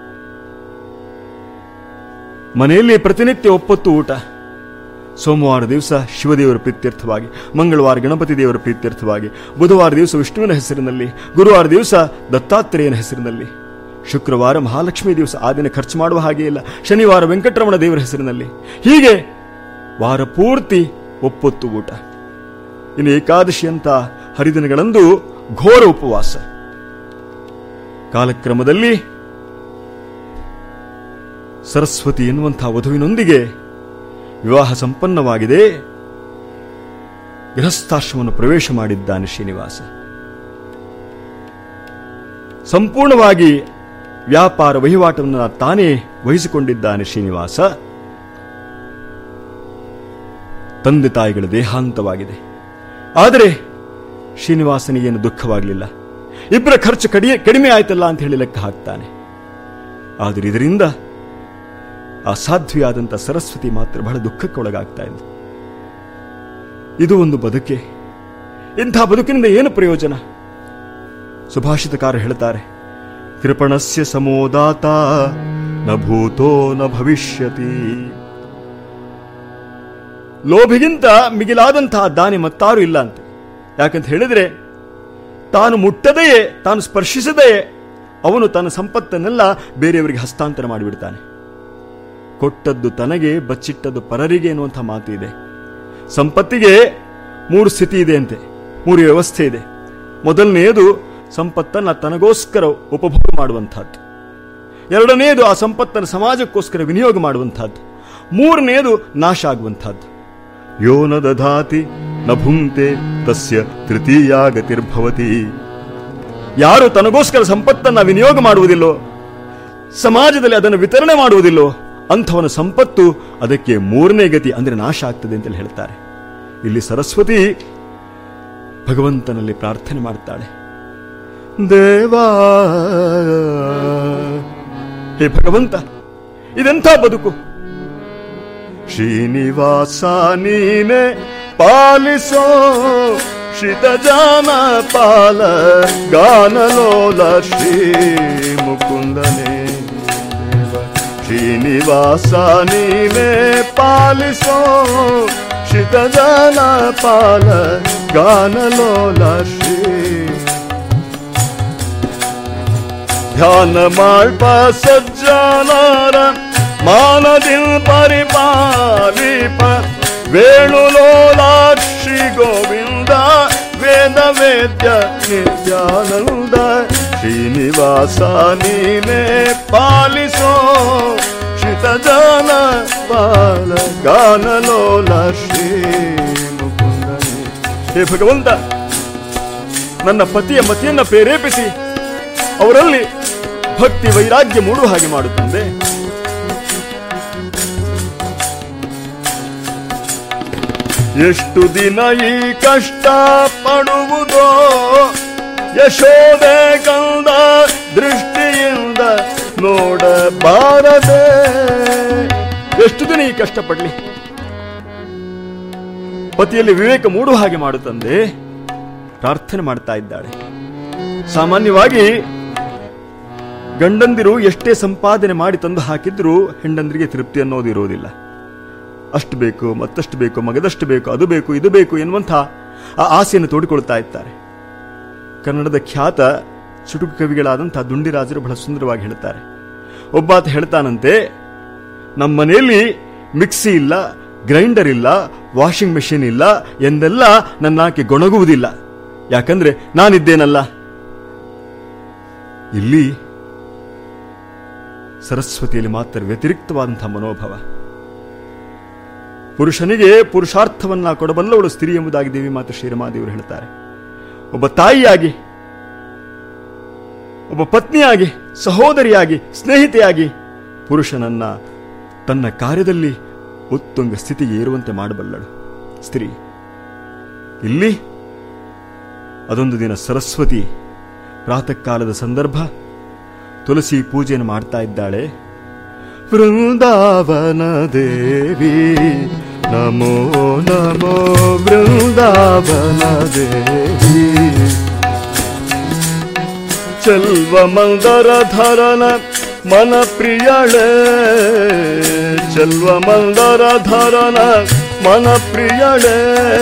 ಮನೆಯಲ್ಲಿ ಪ್ರತಿನಿತ್ಯ ಒಪ್ಪತ್ತು ಊಟ ಸೋಮವಾರ ದಿವಸ ಶಿವದೇವರ ಪ್ರೀತ್ಯರ್ಥವಾಗಿ ಮಂಗಳವಾರ ಗಣಪತಿ ದೇವರ ಪ್ರೀತ್ಯರ್ಥವಾಗಿ ಬುಧವಾರ ದಿವಸ ವಿಷ್ಣುವಿನ ಹೆಸರಿನಲ್ಲಿ ಗುರುವಾರ ದಿವಸ ದತ್ತಾತ್ರೇಯನ ಹೆಸರಿನಲ್ಲಿ ಶುಕ್ರವಾರ ಮಹಾಲಕ್ಷ್ಮಿ ದಿವಸ ಆ ದಿನ ಖರ್ಚು ಮಾಡುವ ಹಾಗೆ ಇಲ್ಲ ಶನಿವಾರ ವೆಂಕಟರಮಣ ದೇವರ ಹೆಸರಿನಲ್ಲಿ ಹೀಗೆ ವಾರ ಪೂರ್ತಿ ಒಪ್ಪೊತ್ತು ಊಟ ಇನ್ನು ಏಕಾದಶಿ ಅಂತ ಹರಿದಿನಗಳಂದು ಘೋರ ಉಪವಾಸ ಕಾಲಕ್ರಮದಲ್ಲಿ ಸರಸ್ವತಿ ಎನ್ನುವಂತಹ ವಧುವಿನೊಂದಿಗೆ ವಿವಾಹ ಸಂಪನ್ನವಾಗಿದೆ ಗೃಹಸ್ಥಾಶ್ರಮವನ್ನು ಪ್ರವೇಶ ಮಾಡಿದ್ದಾನೆ ಶ್ರೀನಿವಾಸ ಸಂಪೂರ್ಣವಾಗಿ ವ್ಯಾಪಾರ ವಹಿವಾಟವನ್ನು ತಾನೇ ವಹಿಸಿಕೊಂಡಿದ್ದಾನೆ ಶ್ರೀನಿವಾಸ ತಂದೆ ತಾಯಿಗಳ ದೇಹಾಂತವಾಗಿದೆ ಆದರೆ ಶ್ರೀನಿವಾಸನಿಗೇನು ದುಃಖವಾಗಲಿಲ್ಲ ಇಬ್ಬರ ಖರ್ಚು ಕಡಿಮೆ ಕಡಿಮೆ ಆಯ್ತಲ್ಲ ಅಂತ ಹೇಳಿ ಲೆಕ್ಕ ಹಾಕ್ತಾನೆ ಆದರೆ ಇದರಿಂದ ಅಸಾಧ್ಯವಾದಂಥ ಸರಸ್ವತಿ ಮಾತ್ರ ಬಹಳ ದುಃಖಕ್ಕೆ ಒಳಗಾಗ್ತಾ ಇದೆ ಇದು ಒಂದು ಬದುಕೆ ಇಂಥ ಬದುಕಿನಿಂದ ಏನು ಪ್ರಯೋಜನ ಸುಭಾಷಿತಕಾರ ಹೇಳ್ತಾರೆ ಕೃಪಣಸ್ಯ ಸಮೋದಾತ ನ ಭೂತೋ ನ ಭವಿಷ್ಯತಿ ಲೋಭಿಗಿಂತ ಮಿಗಿಲಾದಂತಹ ದಾನಿ ಮತ್ತಾರು ಇಲ್ಲ ಅಂತ ಯಾಕಂತ ಹೇಳಿದ್ರೆ ತಾನು ಮುಟ್ಟದೆಯೇ ತಾನು ಸ್ಪರ್ಶಿಸದೆಯೇ ಅವನು ತನ್ನ ಸಂಪತ್ತನ್ನೆಲ್ಲ ಬೇರೆಯವರಿಗೆ ಹಸ್ತಾಂತರ ಮಾಡಿಬಿಡ್ತಾನೆ ಕೊಟ್ಟದ್ದು ತನಗೆ ಬಚ್ಚಿಟ್ಟದ್ದು ಪರರಿಗೆ ಎನ್ನುವಂಥ ಮಾತು ಇದೆ ಸಂಪತ್ತಿಗೆ ಮೂರು ಸ್ಥಿತಿ ಇದೆ ಅಂತೆ ಮೂರು ವ್ಯವಸ್ಥೆ ಇದೆ ಮೊದಲನೆಯದು ಸಂಪತ್ತನ್ನ ತನಗೋಸ್ಕರ ಉಪಭೋಗ ಮಾಡುವಂತಹದ್ದು ಎರಡನೆಯದು ಆ ಸಂಪತ್ತನ್ನು ಸಮಾಜಕ್ಕೋಸ್ಕರ ವಿನಿಯೋಗ ಮಾಡುವಂತಹದ್ದು ಮೂರನೆಯದು ನಾಶ ಆಗುವಂತಹದ್ದು ಯೋ ನ ದಧಾತಿ ನ ಭುಂಕ್ತೆ ತಸ್ಯ ತೃತೀಯ ಗತಿರ್ಭವತಿ ಯಾರು ತನಗೋಸ್ಕರ ಸಂಪತ್ತನ್ನ ವಿನಿಯೋಗ ಮಾಡುವುದಿಲ್ಲೋ ಸಮಾಜದಲ್ಲಿ ಅದನ್ನು ವಿತರಣೆ ಮಾಡುವುದಿಲ್ಲೋ ಅಂಥವನ ಸಂಪತ್ತು ಅದಕ್ಕೆ ಮೂರನೇ ಗತಿ ಅಂದ್ರೆ ನಾಶ ಆಗ್ತದೆ ಅಂತೇಳಿ ಹೇಳ್ತಾರೆ ಇಲ್ಲಿ ಸರಸ್ವತಿ ಭಗವಂತನಲ್ಲಿ ಪ್ರಾರ್ಥನೆ ಮಾಡ್ತಾಳೆ ದೇವಾ ಹೇ ಭಗವಂತ ಇದೆಂಥ ಬದುಕು ಶ್ರೀನಿವಾಸ ನೀನೆ ಪಾಲಿಸೋ ಶ್ರಿತ ಜಾನ ಪಾಲ ಗಾನಲೋಲ ಶ್ರೀ ಮುಕುಂದನೇ ದೇವ ಶ್ರೀನಿವಾಸ ನೀನೆ ಪಾಲಿಸೋ ಶ್ರಿತ ಜಾನ ಪಾಲ ಗಾನಲೋಲ ಶ್ರೀ ಧ್ಯಾನ ಮಾಡ್ಪ ಸಜ್ಜಾನಾರ ಮಾನದಿಲ್ ಪರಿಪಾಲಿಪ ವೇಣುಲೋಲಾಕ್ಷಿ ಗೋವಿಂದ ವೇದ ವೇದ್ಯ ನಿತ್ಯಾನಂದ ಶ್ರೀನಿವಾಸ ನೀನೇ ಪಾಲಿಸೋ ಶಿತಜಾನ ಬಾಲ ಗಾನಲೋಲ ಶ್ರೀ ಮುಕುಂದನೇ ಹೇ ಭಗವಂತ ನನ್ನ ಪತಿಯ ಮತಿಯನ್ನ ಪ್ರೇರೇಪಿಸಿ ಅವರಲ್ಲಿ ಭಕ್ತಿ ವೈರಾಗ್ಯ ಮೂಡುವ ಹಾಗೆ ಮಾಡುತ್ತಂದೆ ಎಷ್ಟು ದಿನ ಈ ಕಷ್ಟ ಪಡುವುದೋ ಯಶೋದೆ ಕಂದ ದೃಷ್ಟಿಯಿಂದ ನೋಡಬಾರದೆ ಎಷ್ಟು ದಿನ ಈ ಕಷ್ಟ ಪಡ್ಲಿ ಪತಿಯಲ್ಲಿ ವಿವೇಕ ಮೂಡುವ ಹಾಗೆ ಮಾಡುತ್ತಂದೆ ಪ್ರಾರ್ಥನೆ ಮಾಡ್ತಾ ಇದ್ದಾಳೆ ಸಾಮಾನ್ಯವಾಗಿ ಗಂಡಂದಿರು ಎಷ್ಟೇ ಸಂಪಾದನೆ ಮಾಡಿ ತಂದು ಹಾಕಿದ್ರೂ ಹೆಂಡಂದಿರಿಗೆ ತೃಪ್ತಿ ಅನ್ನೋದು ಇರುವುದಿಲ್ಲ ಅಷ್ಟು ಬೇಕು ಮತ್ತಷ್ಟು ಬೇಕು ಮಗದಷ್ಟು ಬೇಕು ಅದು ಬೇಕು ಇದು ಬೇಕು ಎನ್ನುವಂಥ ಆ ಆಸೆಯನ್ನು ತೋಡಿಕೊಳ್ತಾ ಇದ್ದಾರೆ ಕನ್ನಡದ ಖ್ಯಾತ ಚುಟುಕು ಕವಿಗಳಾದಂಥ ದುಂಡಿರಾಜರು ಬಹಳ ಸುಂದರವಾಗಿ ಹೇಳ್ತಾರೆ ಒಬ್ಬಾತ ಹೇಳ್ತಾನಂತೆ ನಮ್ಮ ಮನೆಯಲ್ಲಿ ಮಿಕ್ಸಿ ಇಲ್ಲ ಗ್ರೈಂಡರ್ ಇಲ್ಲ ವಾಷಿಂಗ್ ಮೆಷಿನ್ ಇಲ್ಲ ಎಂದೆಲ್ಲ ನನ್ನಾಕೆ ಗೊಣಗುವುದಿಲ್ಲ ಯಾಕಂದ್ರೆ ನಾನಿದ್ದೇನಲ್ಲ ಇಲ್ಲಿ ಸರಸ್ವತಿಯಲ್ಲಿ ಮಾತ್ರ ವ್ಯತಿರಿಕ್ತವಾದಂತಹ ಮನೋಭಾವ ಪುರುಷನಿಗೆ ಪುರುಷಾರ್ಥವನ್ನ ಕೊಡಬಲ್ಲವಳು ಸ್ತ್ರೀ ಎಂಬುದಾಗಿ ದೇವಿ ಮಾತು ಶ್ರೀರಮಾದೇವರು ಹೇಳ್ತಾರೆ ಒಬ್ಬ ತಾಯಿಯಾಗಿ ಒಬ್ಬ ಪತ್ನಿಯಾಗಿ ಸಹೋದರಿಯಾಗಿ ಸ್ನೇಹಿತೆಯಾಗಿ ಪುರುಷನನ್ನ ತನ್ನ ಕಾರ್ಯದಲ್ಲಿ ಉತ್ತುಂಗ ಸ್ಥಿತಿಗೆ ಏರುವಂತೆ ಮಾಡಬಲ್ಲಳು ಸ್ತ್ರೀ ಇಲ್ಲಿ ಅದೊಂದು ದಿನ ಸರಸ್ವತಿ ಪ್ರಾತಃ ಕಾಲದ ಸಂದರ್ಭ ತುಳಸಿ ಪೂಜೆಯನ್ನು ಮಾಡ್ತಾ ಇದ್ದಾಳೆ ವೃಂದಾವನ ದೇವಿ ನಮೋ ನಮೋ ವೃಂದಾವನ ದೇವಿ ಚೆಲ್ವ ಮಂದರ ಧರನ ಮನ ಪ್ರಿಯಳೆ ಚೆಲ್ವ ಮಂದರ ಧರನ ಮನ ಪ್ರಿಯಳೆ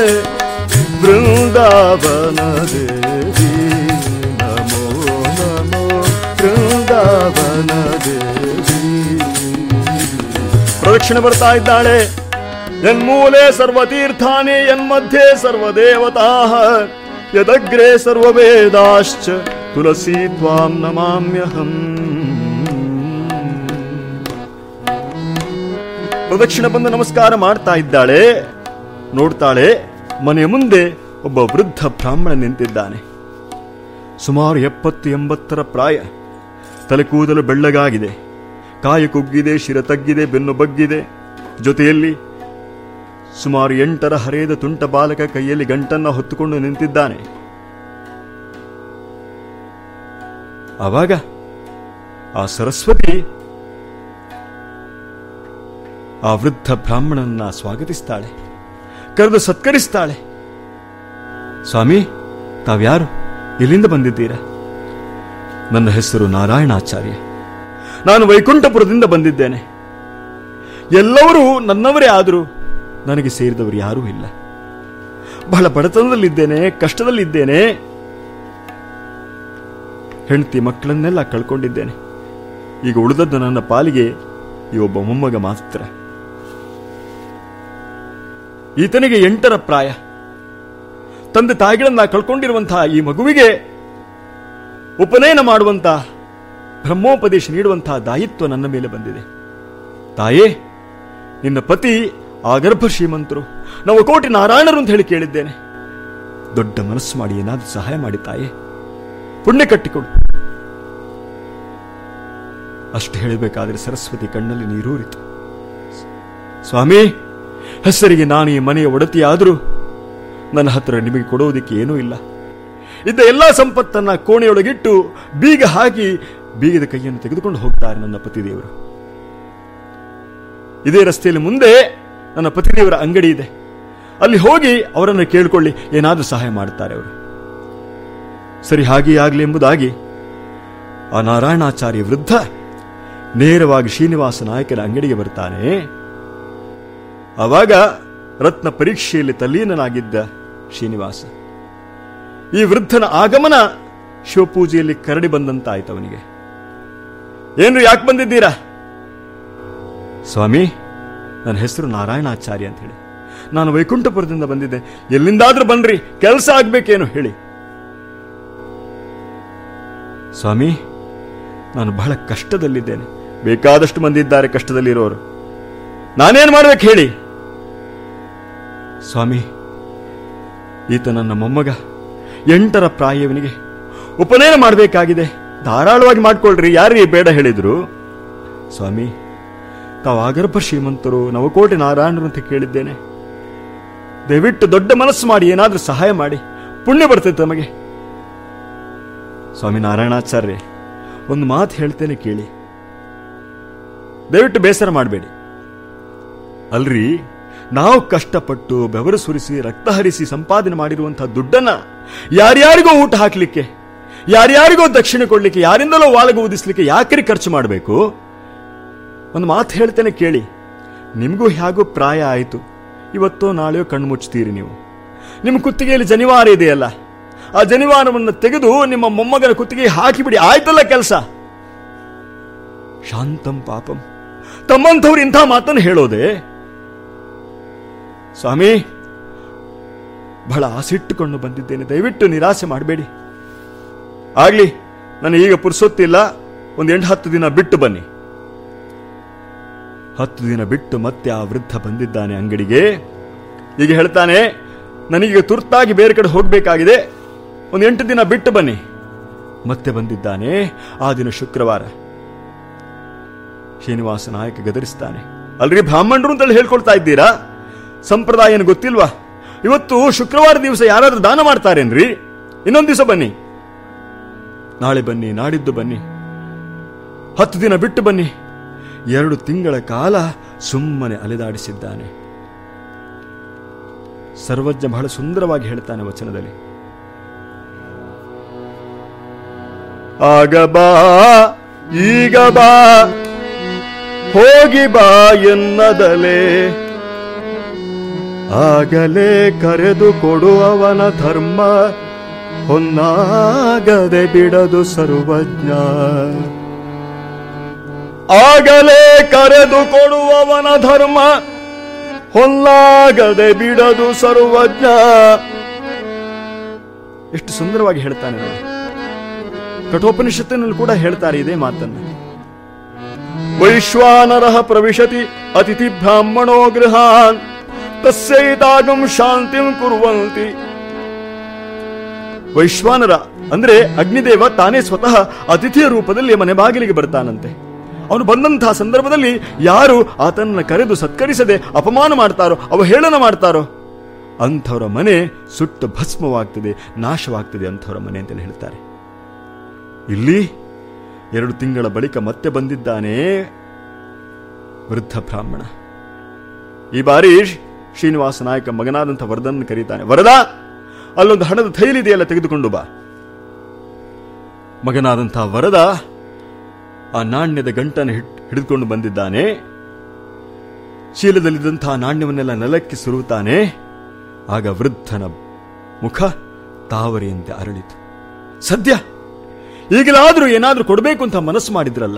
ವೃಂದಾವನ ದೇವಿ ನಮೋ ನಮೋ ವೃಂದಾವನ ದೇವಿ ಪ್ರದಕ್ಷಿಣೆ ಬರ್ತಾ ಇದ್ದಾಳೆ ಯನ್ಮೂಲೆ ಸರ್ವತೀರ್ಥಾನಿ ಯನ್ಮಧ್ಯೆ ಸರ್ವದೇವತಾ ಯದಗ್ರೆ ಸರ್ವವೇದಾಶ್ಚ ತುಳಸಿ ತ್ವಾಂ ನಮಾಮ್ಯಹಂ ಪ್ರದಕ್ಷಿಣೆ ಬಂದು ನಮಸ್ಕಾರ ಮಾಡ್ತಾ ಇದ್ದಾಳೆ ನೋಡ್ತಾಳೆ ಮನೆಯ ಮುಂದೆ ಒಬ್ಬ ವೃದ್ಧ ಬ್ರಾಹ್ಮಣ ನಿಂತಿದ್ದಾನೆ ಸುಮಾರು ಎಪ್ಪತ್ತು ಎಂಬತ್ತರ ಪ್ರಾಯ ತಲೆ ಕೂದಲು ಬೆಳ್ಳಗಾಗಿದೆ ಕಾಯ ಕುಗ್ಗಿದೆ ಶಿರ ತಗ್ಗಿದೆ ಬೆನ್ನು ಬಗ್ಗಿದೆ ಜೊತೆಯಲ್ಲಿ ಸುಮಾರು ಎಂಟರ ಹರಿಯದ ತುಂಟ ಬಾಲಕ ಕೈಯಲ್ಲಿ ಗಂಟನ್ನ ಹೊತ್ತುಕೊಂಡು ನಿಂತಿದ್ದಾನೆ ಆವಾಗ ಆ ಸರಸ್ವತಿ ಆ ವೃದ್ಧ ಬ್ರಾಹ್ಮಣನನ್ನ ಸ್ವಾಗತಿಸ್ತಾಳೆ ಕರೆದು ಸತ್ಕರಿಸ್ತಾಳೆ ಸ್ವಾಮಿ ತಾವ್ಯಾರು ಎಲ್ಲಿಂದ ಬಂದಿದ್ದೀರಾ ನನ್ನ ಹೆಸರು ನಾರಾಯಣಾಚಾರ್ಯ ನಾನು ವೈಕುಂಠಪುರದಿಂದ ಬಂದಿದ್ದೇನೆ ಎಲ್ಲರೂ ನನ್ನವರೇ ಆದರೂ ನನಗೆ ಸೇರಿದವರು ಯಾರೂ ಇಲ್ಲ ಬಹಳ ಬಡತನದಲ್ಲಿದ್ದೇನೆ ಕಷ್ಟದಲ್ಲಿದ್ದೇನೆ ಹೆಂಡತಿ ಮಕ್ಕಳನ್ನೆಲ್ಲ ಕಳ್ಕೊಂಡಿದ್ದೇನೆ ಈಗ ಉಳಿದದ್ದು ನನ್ನ ಪಾಲಿಗೆ ಈ ಒಬ್ಬ ಮೊಮ್ಮಗ ಮಾತ್ರ ಈತನಿಗೆ ಎಂಟರ ಪ್ರಾಯ ತಂದೆ ತಾಯಿಗಳನ್ನ ಕಳ್ಕೊಂಡಿರುವಂತಹ ಈ ಮಗುವಿಗೆ ಉಪನಯನ ಮಾಡುವಂತಹ ಬ್ರಹ್ಮೋಪದೇಶ ನೀಡುವಂತಹ ದಾಯಿತ್ವ ನನ್ನ ಮೇಲೆ ಬಂದಿದೆ ತಾಯೇ ನಿನ್ನ ಪತಿ ಆಗರ್ಭ ಶ್ರೀಮಂತರು ನಾವು ಕೋಟಿ ನಾರಾಯಣರು ಅಂತ ಹೇಳಿ ಕೇಳಿದ್ದೇನೆ ದೊಡ್ಡ ಮನಸ್ಸು ಮಾಡಿ ಏನಾದ್ರೂ ಸಹಾಯ ಮಾಡಿ ತಾಯೇ ಪುಣ್ಯ ಕಟ್ಟಿಕೊಡು ಅಷ್ಟು ಹೇಳಬೇಕಾದ್ರೆ ಸರಸ್ವತಿ ಕಣ್ಣಲ್ಲಿ ನೀರೂರಿತು ಸ್ವಾಮಿ ಹೆಸರಿಗೆ ನಾನು ಈ ಮನೆಯ ಒಡತಿಯಾದರೂ ನನ್ನ ಹತ್ರ ನಿಮಗೆ ಕೊಡುವುದಕ್ಕೆ ಏನೂ ಇಲ್ಲ ಇದ್ದ ಎಲ್ಲಾ ಸಂಪತ್ತನ್ನ ಕೋಣೆಯೊಳಗಿಟ್ಟು ಬೀಗ ಹಾಕಿ ಬೀಗದ ಕೈಯನ್ನು ತೆಗೆದುಕೊಂಡು ಹೋಗ್ತಾರೆ ನನ್ನ ಪತಿದೇವರು ಇದೇ ರಸ್ತೆಯಲ್ಲಿ ಮುಂದೆ ನನ್ನ ಪತಿದೇವರ ಅಂಗಡಿ ಇದೆ ಅಲ್ಲಿ ಹೋಗಿ ಅವರನ್ನು ಕೇಳಿಕೊಳ್ಳಿ ಏನಾದರೂ ಸಹಾಯ ಮಾಡುತ್ತಾರೆ ಅವರು ಸರಿ ಹಾಗೆ ಆಗಲಿ ಎಂಬುದಾಗಿ ಆ ನಾರಾಯಣಾಚಾರ್ಯ ವೃದ್ಧ ನೇರವಾಗಿ ಶ್ರೀನಿವಾಸ ನಾಯಕನ ಅಂಗಡಿಗೆ ಬರ್ತಾನೆ ಆವಾಗ ರತ್ನ ಪರೀಕ್ಷೆಯಲ್ಲಿ ತಲ್ಲೀನನಾಗಿದ್ದ ಶ್ರೀನಿವಾಸ ಈ ವೃದ್ಧನ ಆಗಮನ ಶಿವಪೂಜೆಯಲ್ಲಿ ಕರಡಿ ಬಂದಂತಾಯ್ತು ಅವನಿಗೆ ಏನು ಯಾಕೆ ಬಂದಿದ್ದೀರಾ ಸ್ವಾಮಿ ನನ್ನ ಹೆಸರು ನಾರಾಯಣಾಚಾರ್ಯ ಅಂತ ಹೇಳಿ ನಾನು ವೈಕುಂಠಪುರದಿಂದ ಬಂದಿದ್ದೆ ಎಲ್ಲಿಂದಾದ್ರೂ ಬನ್ರಿ ಕೆಲಸ ಆಗ್ಬೇಕೇನು ಹೇಳಿ ಸ್ವಾಮಿ ನಾನು ಬಹಳ ಕಷ್ಟದಲ್ಲಿದ್ದೇನೆ ಬೇಕಾದಷ್ಟು ಮಂದಿ ಇದ್ದಾರೆ ಕಷ್ಟದಲ್ಲಿರೋರು ನಾನೇನು ಮಾಡ್ಬೇಕು ಹೇಳಿ ಸ್ವಾಮಿ ಈತ ನನ್ನ ಮೊಮ್ಮಗ ಎಂಟರ ಪ್ರಾಯವನಿಗೆ ಉಪನಯನ ಮಾಡಬೇಕಾಗಿದೆ ಧಾರಾಳವಾಗಿ ಮಾಡ್ಕೊಳ್ರಿ ಯಾರಿಗೆ ಬೇಡ ಹೇಳಿದ್ರು ಸ್ವಾಮಿ ತಾವು ಆಗರ್ಭ ಶ್ರೀಮಂತರು ನವಕೋಟೆ ನಾರಾಯಣರು ಅಂತ ಕೇಳಿದ್ದೇನೆ ದಯವಿಟ್ಟು ದೊಡ್ಡ ಮನಸ್ಸು ಮಾಡಿ ಏನಾದ್ರೂ ಸಹಾಯ ಮಾಡಿ ಪುಣ್ಯ ಬರ್ತೈತೆ ತಮಗೆ ಸ್ವಾಮಿ ನಾರಾಯಣಾಚಾರ್ಯ ಒಂದು ಮಾತು ಹೇಳ್ತೇನೆ ಕೇಳಿ ದಯವಿಟ್ಟು ಬೇಸರ ಮಾಡಬೇಡಿ ಅಲ್ರಿ ನಾವು ಕಷ್ಟಪಟ್ಟು ಬೆವರು ಸುರಿಸಿ ರಕ್ತ ಹರಿಸಿ ಸಂಪಾದನೆ ಮಾಡಿರುವಂತಹ ದುಡ್ಡನ್ನ ಯಾರ್ಯಾರಿಗೋ ಊಟ ಹಾಕ್ಲಿಕ್ಕೆ ಯಾರ್ಯಾರಿಗೋ ದಕ್ಷಿಣ ಕೊಡ್ಲಿಕ್ಕೆ ಯಾರಿಂದಲೋ ವಾಳಗ ಊದಿಸ್ಲಿಕ್ಕೆ ಯಾಕ್ರಿ ಖರ್ಚು ಮಾಡಬೇಕು ಒಂದು ಮಾತು ಹೇಳ್ತೇನೆ ಕೇಳಿ ನಿಮಗೂ ಹೇಗೂ ಪ್ರಾಯ ಆಯಿತು ಇವತ್ತೋ ನಾಳೆಯೋ ಕಣ್ಣು ಮುಚ್ತೀರಿ ನೀವು ನಿಮ್ಮ ಕುತ್ತಿಗೆಯಲ್ಲಿ ಜನಿವಾರ ಇದೆಯಲ್ಲ ಆ ಜನಿವಾರವನ್ನು ತೆಗೆದು ನಿಮ್ಮ ಮೊಮ್ಮಗನ ಕುತ್ತಿಗೆ ಹಾಕಿಬಿಡಿ ಆಯ್ತಲ್ಲ ಕೆಲಸ ಶಾಂತಂ ಪಾಪಂ ತಮ್ಮಂಥವ್ರು ಇಂಥ ಮಾತನ್ನು ಹೇಳೋದೆ ಸ್ವಾಮಿ ಬಹಳ ಆಸಿಟ್ಟುಕೊಂಡು ಬಂದಿದ್ದೇನೆ ದಯವಿಟ್ಟು ನಿರಾಸೆ ಮಾಡಬೇಡಿ ಆಗ್ಲಿ ನನಗೆ ಈಗ ಪುರ್ಸೊತ್ತಿಲ್ಲ ಒಂದು ಎಂಟು ಹತ್ತು ದಿನ ಬಿಟ್ಟು ಬನ್ನಿ ಹತ್ತು ದಿನ ಬಿಟ್ಟು ಮತ್ತೆ ಆ ವೃದ್ಧ ಬಂದಿದ್ದಾನೆ ಅಂಗಡಿಗೆ ಈಗ ಹೇಳ್ತಾನೆ ನನಗೀಗ ತುರ್ತಾಗಿ ಬೇರೆ ಕಡೆ ಹೋಗಬೇಕಾಗಿದೆ ಒಂದು ಎಂಟು ದಿನ ಬಿಟ್ಟು ಬನ್ನಿ ಮತ್ತೆ ಬಂದಿದ್ದಾನೆ ಆ ದಿನ ಶುಕ್ರವಾರ ಶ್ರೀನಿವಾಸ ನಾಯಕ ಗದರಿಸ್ತಾನೆ ಅಲ್ರಿ ಬ್ರಾಹ್ಮಣರು ಅಂತೇಳಿ ಹೇಳ್ಕೊಳ್ತಾ ಇದ್ದೀರಾ ಸಂಪ್ರದಾಯ ಏನು ಗೊತ್ತಿಲ್ವಾ ಇವತ್ತು ಶುಕ್ರವಾರ ದಿವಸ ಯಾರಾದ್ರೂ ದಾನ ಮಾಡ್ತಾರೇನ್ರಿ ಇನ್ನೊಂದು ದಿವಸ ಬನ್ನಿ ನಾಳೆ ಬನ್ನಿ ನಾಡಿದ್ದು ಬನ್ನಿ ಹತ್ತು ದಿನ ಬಿಟ್ಟು ಬನ್ನಿ ಎರಡು ತಿಂಗಳ ಕಾಲ ಸುಮ್ಮನೆ ಅಲೆದಾಡಿಸಿದ್ದಾನೆ ಸರ್ವಜ್ಞ ಬಹಳ ಸುಂದರವಾಗಿ ಹೇಳ್ತಾನೆ ವಚನದಲ್ಲಿ ಆಗ ಬಾ ಈಗ ಬಾ ಹೋಗಿ ಬಾ ಎನ್ನದಲೇ ಆಗಲೇ ಕರೆದು ಕೊಡುವವನ ಧರ್ಮ ಹೊನ್ನಾಗದೆ ಬಿಡದು ಸರ್ವಜ್ಞ ಆಗಲೇ ಕರೆದು ಕೊಡುವವನ ಧರ್ಮ ಹೊಲ್ಲಾಗದೆ ಬಿಡದು ಸರ್ವಜ್ಞ ಎಷ್ಟು ಸುಂದರವಾಗಿ ಹೇಳ್ತಾನೆ ನೋಡಿ ಕಠೋಪನಿಷತ್ತಿನಲ್ಲಿ ಕೂಡ ಹೇಳ್ತಾರೆ ಇದೇ ಮಾತನ್ನು ವೈಶ್ವಾನರಃ ಪ್ರವಿಶತಿ ಅತಿಥಿ ಬ್ರಾಹ್ಮಣೋ ಗೃಹಾನ್ ತಸ್ಯೈತಾಗಂ ಶಾಂತಿಂ ಕುರುವಂತಿ ವೈಶ್ವಾನರ ಅಂದ್ರೆ ಅಗ್ನಿದೇವ ತಾನೇ ಸ್ವತಃ ಅತಿಥಿಯ ರೂಪದಲ್ಲಿ ಮನೆ ಬಾಗಿಲಿಗೆ ಬರ್ತಾನಂತೆ ಅವನು ಬಂದಂತಹ ಸಂದರ್ಭದಲ್ಲಿ ಯಾರು ಆತನನ್ನ ಕರೆದು ಸತ್ಕರಿಸದೆ ಅಪಮಾನ ಮಾಡ್ತಾರೋ ಅವಹೇಳನ ಮಾಡ್ತಾರೋ ಅಂಥವರ ಮನೆ ಸುಟ್ಟು ಭಸ್ಮವಾಗ್ತದೆ ನಾಶವಾಗ್ತದೆ ಅಂಥವರ ಮನೆ ಅಂತ ಹೇಳ್ತಾರೆ ಇಲ್ಲಿ ಎರಡು ತಿಂಗಳ ಬಳಿಕ ಮತ್ತೆ ಬಂದಿದ್ದಾನೆ ವೃದ್ಧ ಬ್ರಾಹ್ಮಣ ಈ ಬಾರಿ ಶ್ರೀನಿವಾಸ ನಾಯಕ ಮಗನಾದಂಥ ವರದನ್ನು ಕರೀತಾನೆ ವರದ ಅಲ್ಲೊಂದು ಹಣದ ಥೈಲಿದೆಯಲ್ಲ ತೆಗೆದುಕೊಂಡು ಬಾ ಮಗನಾದಂಥ ವರದ ಆ ನಾಣ್ಯದ ಗಂಟನ್ನು ಹಿಡಿದುಕೊಂಡು ಬಂದಿದ್ದಾನೆ ಚೀಲದಲ್ಲಿದ್ದಂತಹ ನಾಣ್ಯವನ್ನೆಲ್ಲ ನೆಲಕ್ಕೆ ಸುರುತ್ತಾನೆ ಆಗ ವೃದ್ಧನ ಮುಖ ತಾವರೆಯಂತೆ ಅರಳಿತು ಸದ್ಯ ಈಗಲಾದ್ರೂ ಏನಾದ್ರೂ ಕೊಡಬೇಕು ಅಂತ ಮನಸ್ಸು ಮಾಡಿದ್ರಲ್ಲ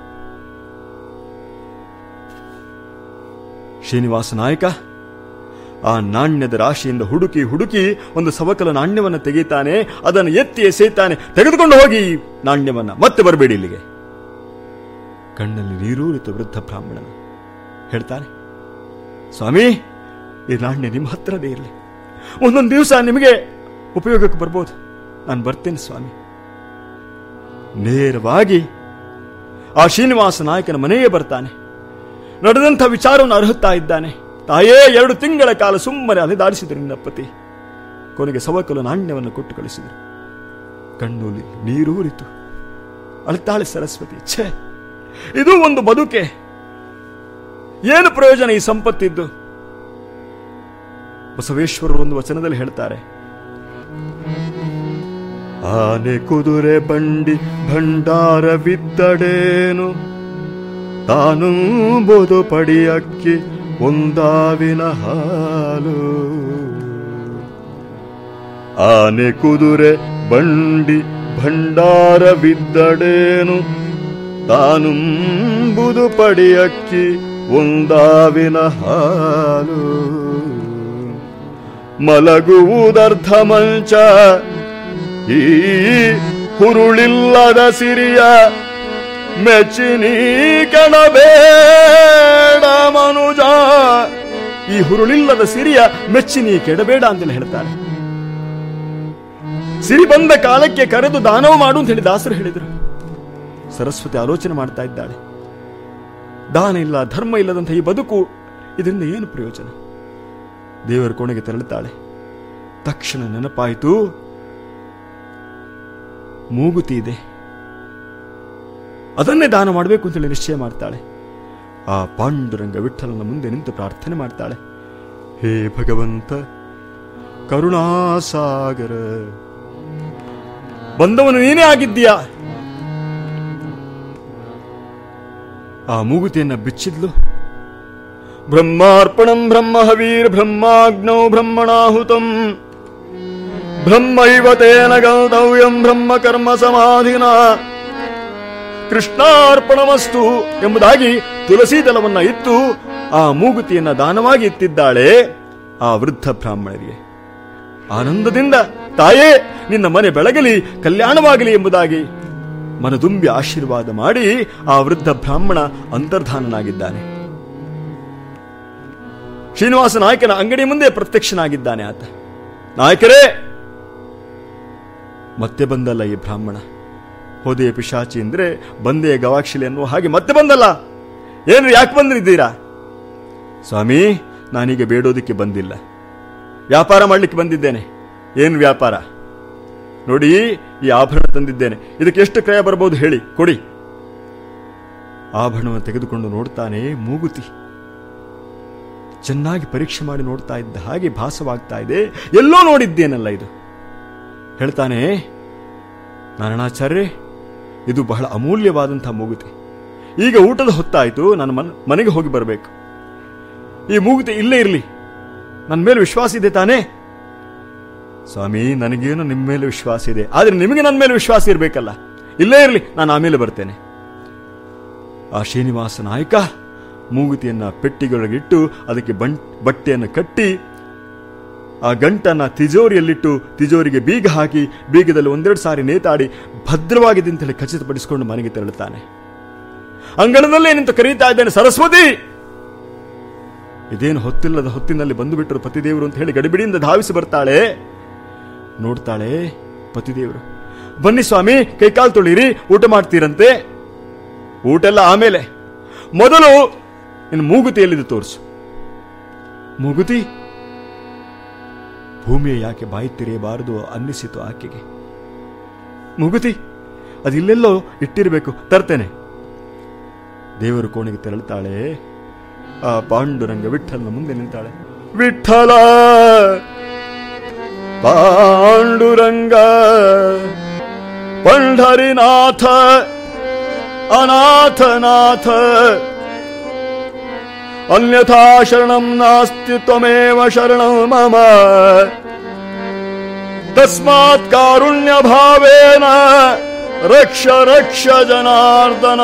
ಶ್ರೀನಿವಾಸ ನಾಯಕ ಆ ನಾಣ್ಯದ ರಾಶಿಯಿಂದ ಹುಡುಕಿ ಹುಡುಕಿ ಒಂದು ಸವಕಲ ನಾಣ್ಯವನ್ನು ತೆಗೀತಾನೆ ಅದನ್ನು ಎತ್ತಿ ಎಸೆಯುತ್ತಾನೆ ತೆಗೆದುಕೊಂಡು ಹೋಗಿ ಈ ನಾಣ್ಯವನ್ನ ಮತ್ತೆ ಬರಬೇಡಿ ಇಲ್ಲಿಗೆ ಕಣ್ಣಲ್ಲಿ ನೀರೂರಿತು ವೃದ್ಧ ಬ್ರಾಹ್ಮಣನ ಹೇಳ್ತಾನೆ ಸ್ವಾಮಿ ಈ ನಾಣ್ಯ ನಿಮ್ಮ ಹತ್ರದೇ ಇರಲಿ ಒಂದೊಂದು ದಿವಸ ನಿಮಗೆ ಉಪಯೋಗಕ್ಕೆ ಬರ್ಬೋದು ನಾನು ಬರ್ತೇನೆ ಸ್ವಾಮಿ ನೇರವಾಗಿ ಆ ಶ್ರೀನಿವಾಸ ನಾಯಕನ ಮನೆಯೇ ಬರ್ತಾನೆ ನಡೆದಂಥ ವಿಚಾರವನ್ನು ಅರ್ಹುತ್ತಾ ಇದ್ದಾನೆ ತಾಯೇ ಎರಡು ತಿಂಗಳ ಕಾಲ ಸುಮ್ಮನೆ ಅಲೆದಾಡಿಸಿದರು ನಿನ್ನ ಪತಿ ಕೊನೆಗೆ ಸವಕಲು ನಾಣ್ಯವನ್ನು ಕೊಟ್ಟು ಕಳಿಸಿದರು ಕಣ್ಣಲ್ಲಿ ನೀರೂರಿತು ಅಳ್ತಾಳೆ ಸರಸ್ವತಿ ಛೇ ಇದು ಒಂದು ಬದುಕೆ ಏನು ಪ್ರಯೋಜನ ಈ ಸಂಪತ್ತಿದ್ದು ಬಸವೇಶ್ವರರು ಒಂದು ವಚನದಲ್ಲಿ ಹೇಳ್ತಾರೆ ಆನೆ ಕುದುರೆ ಬಂಡಿ ಭಂಡಾರವಿದ್ದಡೇನು ತಾನು ಬೋದು ಪಡಿಯಕ್ಕಿ ಒಂದಾವಿನ ಹಾಲು ಆನೆ ಕುದುರೆ ಬಂಡಿ ಭಂಡಾರವಿದ್ದಡೇನು ತಾನುಂಬುದು ಪಡಿಯಕ್ಕಿ ಒಂದಾವಿನ ಹಾಲು ಮಲಗುವುದರ್ಥ ಮಂಚ ಈ ಹುರುಳಿಲ್ಲದ ಸಿರಿಯ ಮೆಚ್ಚಿನಿ ಕೆಡಬೇಡ ಮನುಜ ಈ ಹುರುಳಿಲ್ಲದ ಸಿರಿಯ ಮೆಚ್ಚಿನಿ ಕೆಡಬೇಡ ಅಂತೆಲ್ಲ ಹೇಳ್ತಾರೆ ಸಿರಿ ಬಂದ ಕಾಲಕ್ಕೆ ಕರೆದು ದಾನವ ಮಾಡು ಅಂತ ಹೇಳಿ ದಾಸರು ಹೇಳಿದರು ಸರಸ್ವತಿ ಆಲೋಚನೆ ಮಾಡ್ತಾ ಇದ್ದಾಳೆ ದಾನ ಇಲ್ಲ ಧರ್ಮ ಇಲ್ಲದಂಥ ಈ ಬದುಕು ಇದರಿಂದ ಏನು ಪ್ರಯೋಜನ ದೇವರ ಕೋಣೆಗೆ ತೆರಳುತ್ತಾಳೆ ತಕ್ಷಣ ನೆನಪಾಯಿತು ಮೂಗುತಿ ಇದೆ ಅದನ್ನೇ ದಾನ ಮಾಡಬೇಕು ಅಂತೇಳಿ ನಿಶ್ಚಯ ಮಾಡ್ತಾಳೆ ಆ ಪಾಂಡುರಂಗ ವಿಠಲನ ಮುಂದೆ ನಿಂತು ಪ್ರಾರ್ಥನೆ ಮಾಡ್ತಾಳೆ ಹೇ ಭಗವಂತ ಕರುಣಾಸಾಗರ ಬಂದವನು ನೀನೇ ಆಗಿದ್ದೀಯಾ ಆ ಮೂಗುತಿಯನ್ನ ಬಿಚ್ಚಿದ್ಲು ಬ್ರಹ್ಮಾರ್ಪಣಂ ಬ್ರಹ್ಮ ಹವೀರ್ ಬ್ರಹ್ಮಾಗ್ನೌ ಬ್ರಹ್ಮಣಾಹುತಂ ಬ್ರಹ್ಮೈವ ತೇನ ಗೌತವ್ಯಂ ಬ್ರಹ್ಮ ಕರ್ಮ ಸಮಾಧಿನ ಕೃಷ್ಣಾರ್ಪಣಮಸ್ತು ಎಂಬುದಾಗಿ ತುಳಸಿ ದಳವನ್ನ ಇತ್ತು ಆ ಮೂಗುತಿಯನ್ನ ದಾನವಾಗಿ ಇತ್ತಿದ್ದಾಳೆ ಆ ವೃದ್ಧ ಬ್ರಾಹ್ಮಣರಿಗೆ ಆನಂದದಿಂದ ತಾಯೇ ನಿನ್ನ ಮನೆ ಬೆಳಗಲಿ ಕಲ್ಯಾಣವಾಗಲಿ ಎಂಬುದಾಗಿ ಮನದುಂಬಿ ಆಶೀರ್ವಾದ ಮಾಡಿ ಆ ವೃದ್ಧ ಬ್ರಾಹ್ಮಣ ಅಂತರ್ಧಾನನಾಗಿದ್ದಾನೆ ಶ್ರೀನಿವಾಸ ನಾಯಕನ ಅಂಗಡಿ ಮುಂದೆ ಪ್ರತ್ಯಕ್ಷನಾಗಿದ್ದಾನೆ ಆತ ನಾಯಕರೇ ಮತ್ತೆ ಬಂದಲ್ಲ ಈ ಬ್ರಾಹ್ಮಣ ಹೋದೆಯ ಪಿಶಾಚಿ ಅಂದ್ರೆ ಬಂದೆಯ ಗವಾಕ್ಷಿಲೆ ಅನ್ನುವ ಹಾಗೆ ಮತ್ತೆ ಬಂದಲ್ಲ ಏನು ಯಾಕೆ ಬಂದಿದ್ದೀರಾ ಸ್ವಾಮಿ ನಾನೀಗ ಬೇಡೋದಕ್ಕೆ ಬಂದಿಲ್ಲ ವ್ಯಾಪಾರ ಮಾಡಲಿಕ್ಕೆ ಬಂದಿದ್ದೇನೆ ಏನು ವ್ಯಾಪಾರ ನೋಡಿ ಈ ಆಭರಣ ತಂದಿದ್ದೇನೆ ಇದಕ್ಕೆ ಎಷ್ಟು ಕ್ರಯ ಬರಬಹುದು ಹೇಳಿ ಕೊಡಿ ಆಭರಣವನ್ನು ತೆಗೆದುಕೊಂಡು ನೋಡ್ತಾನೆ ಮೂಗುತಿ ಚೆನ್ನಾಗಿ ಪರೀಕ್ಷೆ ಮಾಡಿ ನೋಡ್ತಾ ಇದ್ದ ಹಾಗೆ ಭಾಸವಾಗ್ತಾ ಇದೆ ಎಲ್ಲೋ ನೋಡಿದ್ದೇನಲ್ಲ ಇದು ಹೇಳ್ತಾನೆ ನಾರಾಯಣಾಚಾರ್ಯ ಇದು ಬಹಳ ಅಮೂಲ್ಯವಾದಂತಹ ಮೂಗುತಿ ಈಗ ಊಟದ ಹೊತ್ತಾಯಿತು ನಾನು ಮನ್ ಮನೆಗೆ ಹೋಗಿ ಬರಬೇಕು ಈ ಮೂಗುತಿ ಇಲ್ಲೇ ಇರಲಿ ನನ್ನ ಮೇಲೆ ವಿಶ್ವಾಸ ಇದೆ ತಾನೇ ಸ್ವಾಮಿ ನನಗೇನು ನಿಮ್ಮ ಮೇಲೆ ವಿಶ್ವಾಸ ಇದೆ ಆದ್ರೆ ನಿಮಗೆ ನನ್ನ ಮೇಲೆ ವಿಶ್ವಾಸ ಇರಬೇಕಲ್ಲ ಇಲ್ಲೇ ಇರಲಿ ನಾನು ಆಮೇಲೆ ಬರ್ತೇನೆ ಆ ಶ್ರೀನಿವಾಸ ನಾಯಕ ಮೂಗುತಿಯನ್ನ ಪೆಟ್ಟಿಗೊಳಗಿಟ್ಟು ಅದಕ್ಕೆ ಬಂ ಬಟ್ಟೆಯನ್ನು ಕಟ್ಟಿ ಆ ಗಂಟನ್ನ ತಿಜೋರಿಯಲ್ಲಿಟ್ಟು ತಿಜೋರಿಗೆ ಬೀಗ ಹಾಕಿ ಬೀಗದಲ್ಲಿ ಒಂದೆರಡು ಸಾರಿ ನೇತಾಡಿ ಭದ್ರವಾಗಿದೆ ಅಂತ ಹೇಳಿ ಖಚಿತಪಡಿಸಿಕೊಂಡು ಮನೆಗೆ ತೆರಳುತ್ತಾನೆ ಅಂಗಣದಲ್ಲೇ ನಿಂತು ಕರೀತಾ ಇದ್ದಾನೆ ಸರಸ್ವತಿ ಇದೇನು ಹೊತ್ತಿಲ್ಲದ ಹೊತ್ತಿನಲ್ಲಿ ಬಂದು ಬಿಟ್ಟರು ಪತಿದೇವರು ಅಂತ ಹೇಳಿ ಗಡಿಬಿಡಿಯಿಂದ ಧಾವಿಸಿ ಬರ್ತಾಳೆ ನೋಡ್ತಾಳೆ ಪತಿದೇವರು ಬನ್ನಿ ಸ್ವಾಮಿ ಕೈಕಾಲು ತೊಳಿರಿ ಊಟ ಮಾಡ್ತೀರಂತೆ ಊಟ ಎಲ್ಲ ಆಮೇಲೆ ಮೊದಲು ಇನ್ನು ಮೂಗುತಿಯಲ್ಲಿದೆ ತೋರಿಸು ಮೂಗುತಿ ಭೂಮಿಯ ಯಾಕೆ ಬಾಯಿ ತೆರೆಯಬಾರದು ಅನ್ನಿಸಿತು ಆಕೆಗೆ ಮೂಗುತಿ ಅದಿಲ್ಲೆಲ್ಲೋ ಇಟ್ಟಿರಬೇಕು ತರ್ತೇನೆ ದೇವರ ಕೋಣೆಗೆ ತೆರಳುತ್ತಾಳೆ ಆ ಪಾಂಡುರಂಗ ವಿಠಲನ ಮುಂದೆ ನಿಂತಾಳೆ ವಿಠಲ ಪಾಂಡುರಂಗ ಪಂಢರಿನಾಥ ಅನಾಥನಾಥ ಅನ್ಯಥಾ ಶರಣಂ ನಾಸ್ತಿ ತ್ವಮೇವ ಶರಣಂ ಮಮ ತಸ್ಮಾತ್ ಕಾರುಣ್ಯ ಭಾವೇನ ರಕ್ಷ ರಕ್ಷ ಜನಾರ್ದನ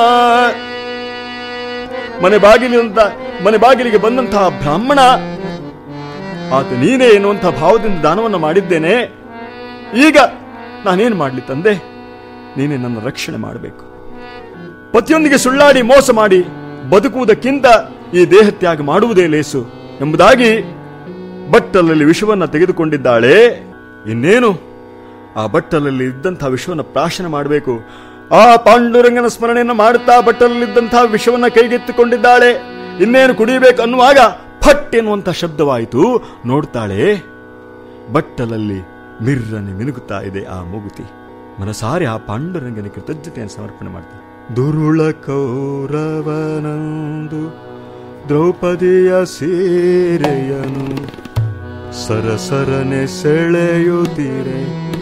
ಮನೆ ಬಾಗಿಲಿಂದ ಮನೆ ಬಾಗಿಲಿಗೆ ಬಂದಂತಹ ಬ್ರಾಹ್ಮಣ ಆತ ನೀನೇ ಎನ್ನುವಂತಹ ಭಾವದಿಂದ ದಾನವನ್ನು ಮಾಡಿದ್ದೇನೆ ಈಗ ನಾನೇನು ಮಾಡಲಿ ತಂದೆ ನೀನೇ ನನ್ನ ರಕ್ಷಣೆ ಮಾಡಬೇಕು ಪತಿಯೊಂದಿಗೆ ಸುಳ್ಳಾಡಿ ಮೋಸ ಮಾಡಿ ಬದುಕುವುದಕ್ಕಿಂತ ಈ ದೇಹ ತ್ಯಾಗ ಮಾಡುವುದೇ ಲೇಸು ಎಂಬುದಾಗಿ ಬಟ್ಟಲಲ್ಲಿ ವಿಷವನ್ನ ತೆಗೆದುಕೊಂಡಿದ್ದಾಳೆ ಇನ್ನೇನು ಆ ಬಟ್ಟಲಲ್ಲಿ ಇದ್ದಂತಹ ವಿಷವನ್ನ ಪ್ರಾಶನ ಮಾಡಬೇಕು ಆ ಪಾಂಡುರಂಗನ ಸ್ಮರಣೆಯನ್ನು ಮಾಡುತ್ತಾ ಬಟ್ಟಲಲ್ಲಿದ್ದಂತಹ ವಿಷವನ್ನ ಕೈಗೆತ್ತಿಕೊಂಡಿದ್ದಾಳೆ ಇನ್ನೇನು ಕುಡಿಯಬೇಕು ಅನ್ನುವಾಗ ಫಟ್ ಎನ್ನುವಂತಹ ಶಬ್ದವಾಯಿತು ನೋಡ್ತಾಳೆ ಬಟ್ಟಲಲ್ಲಿ ಮಿರ್ರನೆ ಮಿನುಗುತ್ತಾ ಇದೆ ಆ ಮೂಗುತಿ ಮನಸಾರಿ ಆ ಪಾಂಡುರಂಗನ ಕೃತಜ್ಞತೆಯನ್ನು ಸಮರ್ಪಣೆ ಮಾಡ್ತಾಳೆ ದುರುಳ ಕೌರವನಂದು ದ್ರೌಪದಿಯ ಸೀರೆಯನು ಸರಸರನೆ ಸೆಳೆಯುತ್ತೀರೆ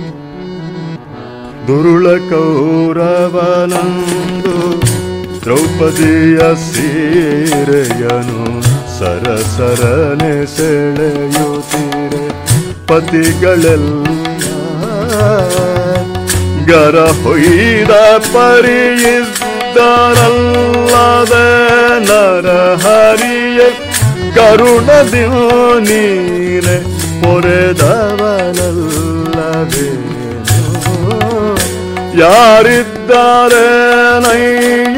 ದುರುಳ ಕೌರವನಂದು ದ್ರೌಪದಿಯ ಸೀರೆಯನು ಸರಸರನೆ ಸೆಳೆಯುತ್ತೀರೆ ಪತಿಗಳೆಲ್ಲ ಗರ ಹೊಯ್ದ ಪರಿಯಿದ್ದ ಯಾರಿದ್ದರಲ್ಲದೆ ನರಹರಿಯ ಕರುಣದಿ ನೀನೆ ಪೊರೆದವನಲ್ಲದೆ ಯಾರಿದ್ದಾರೆ ನಯ್ಯ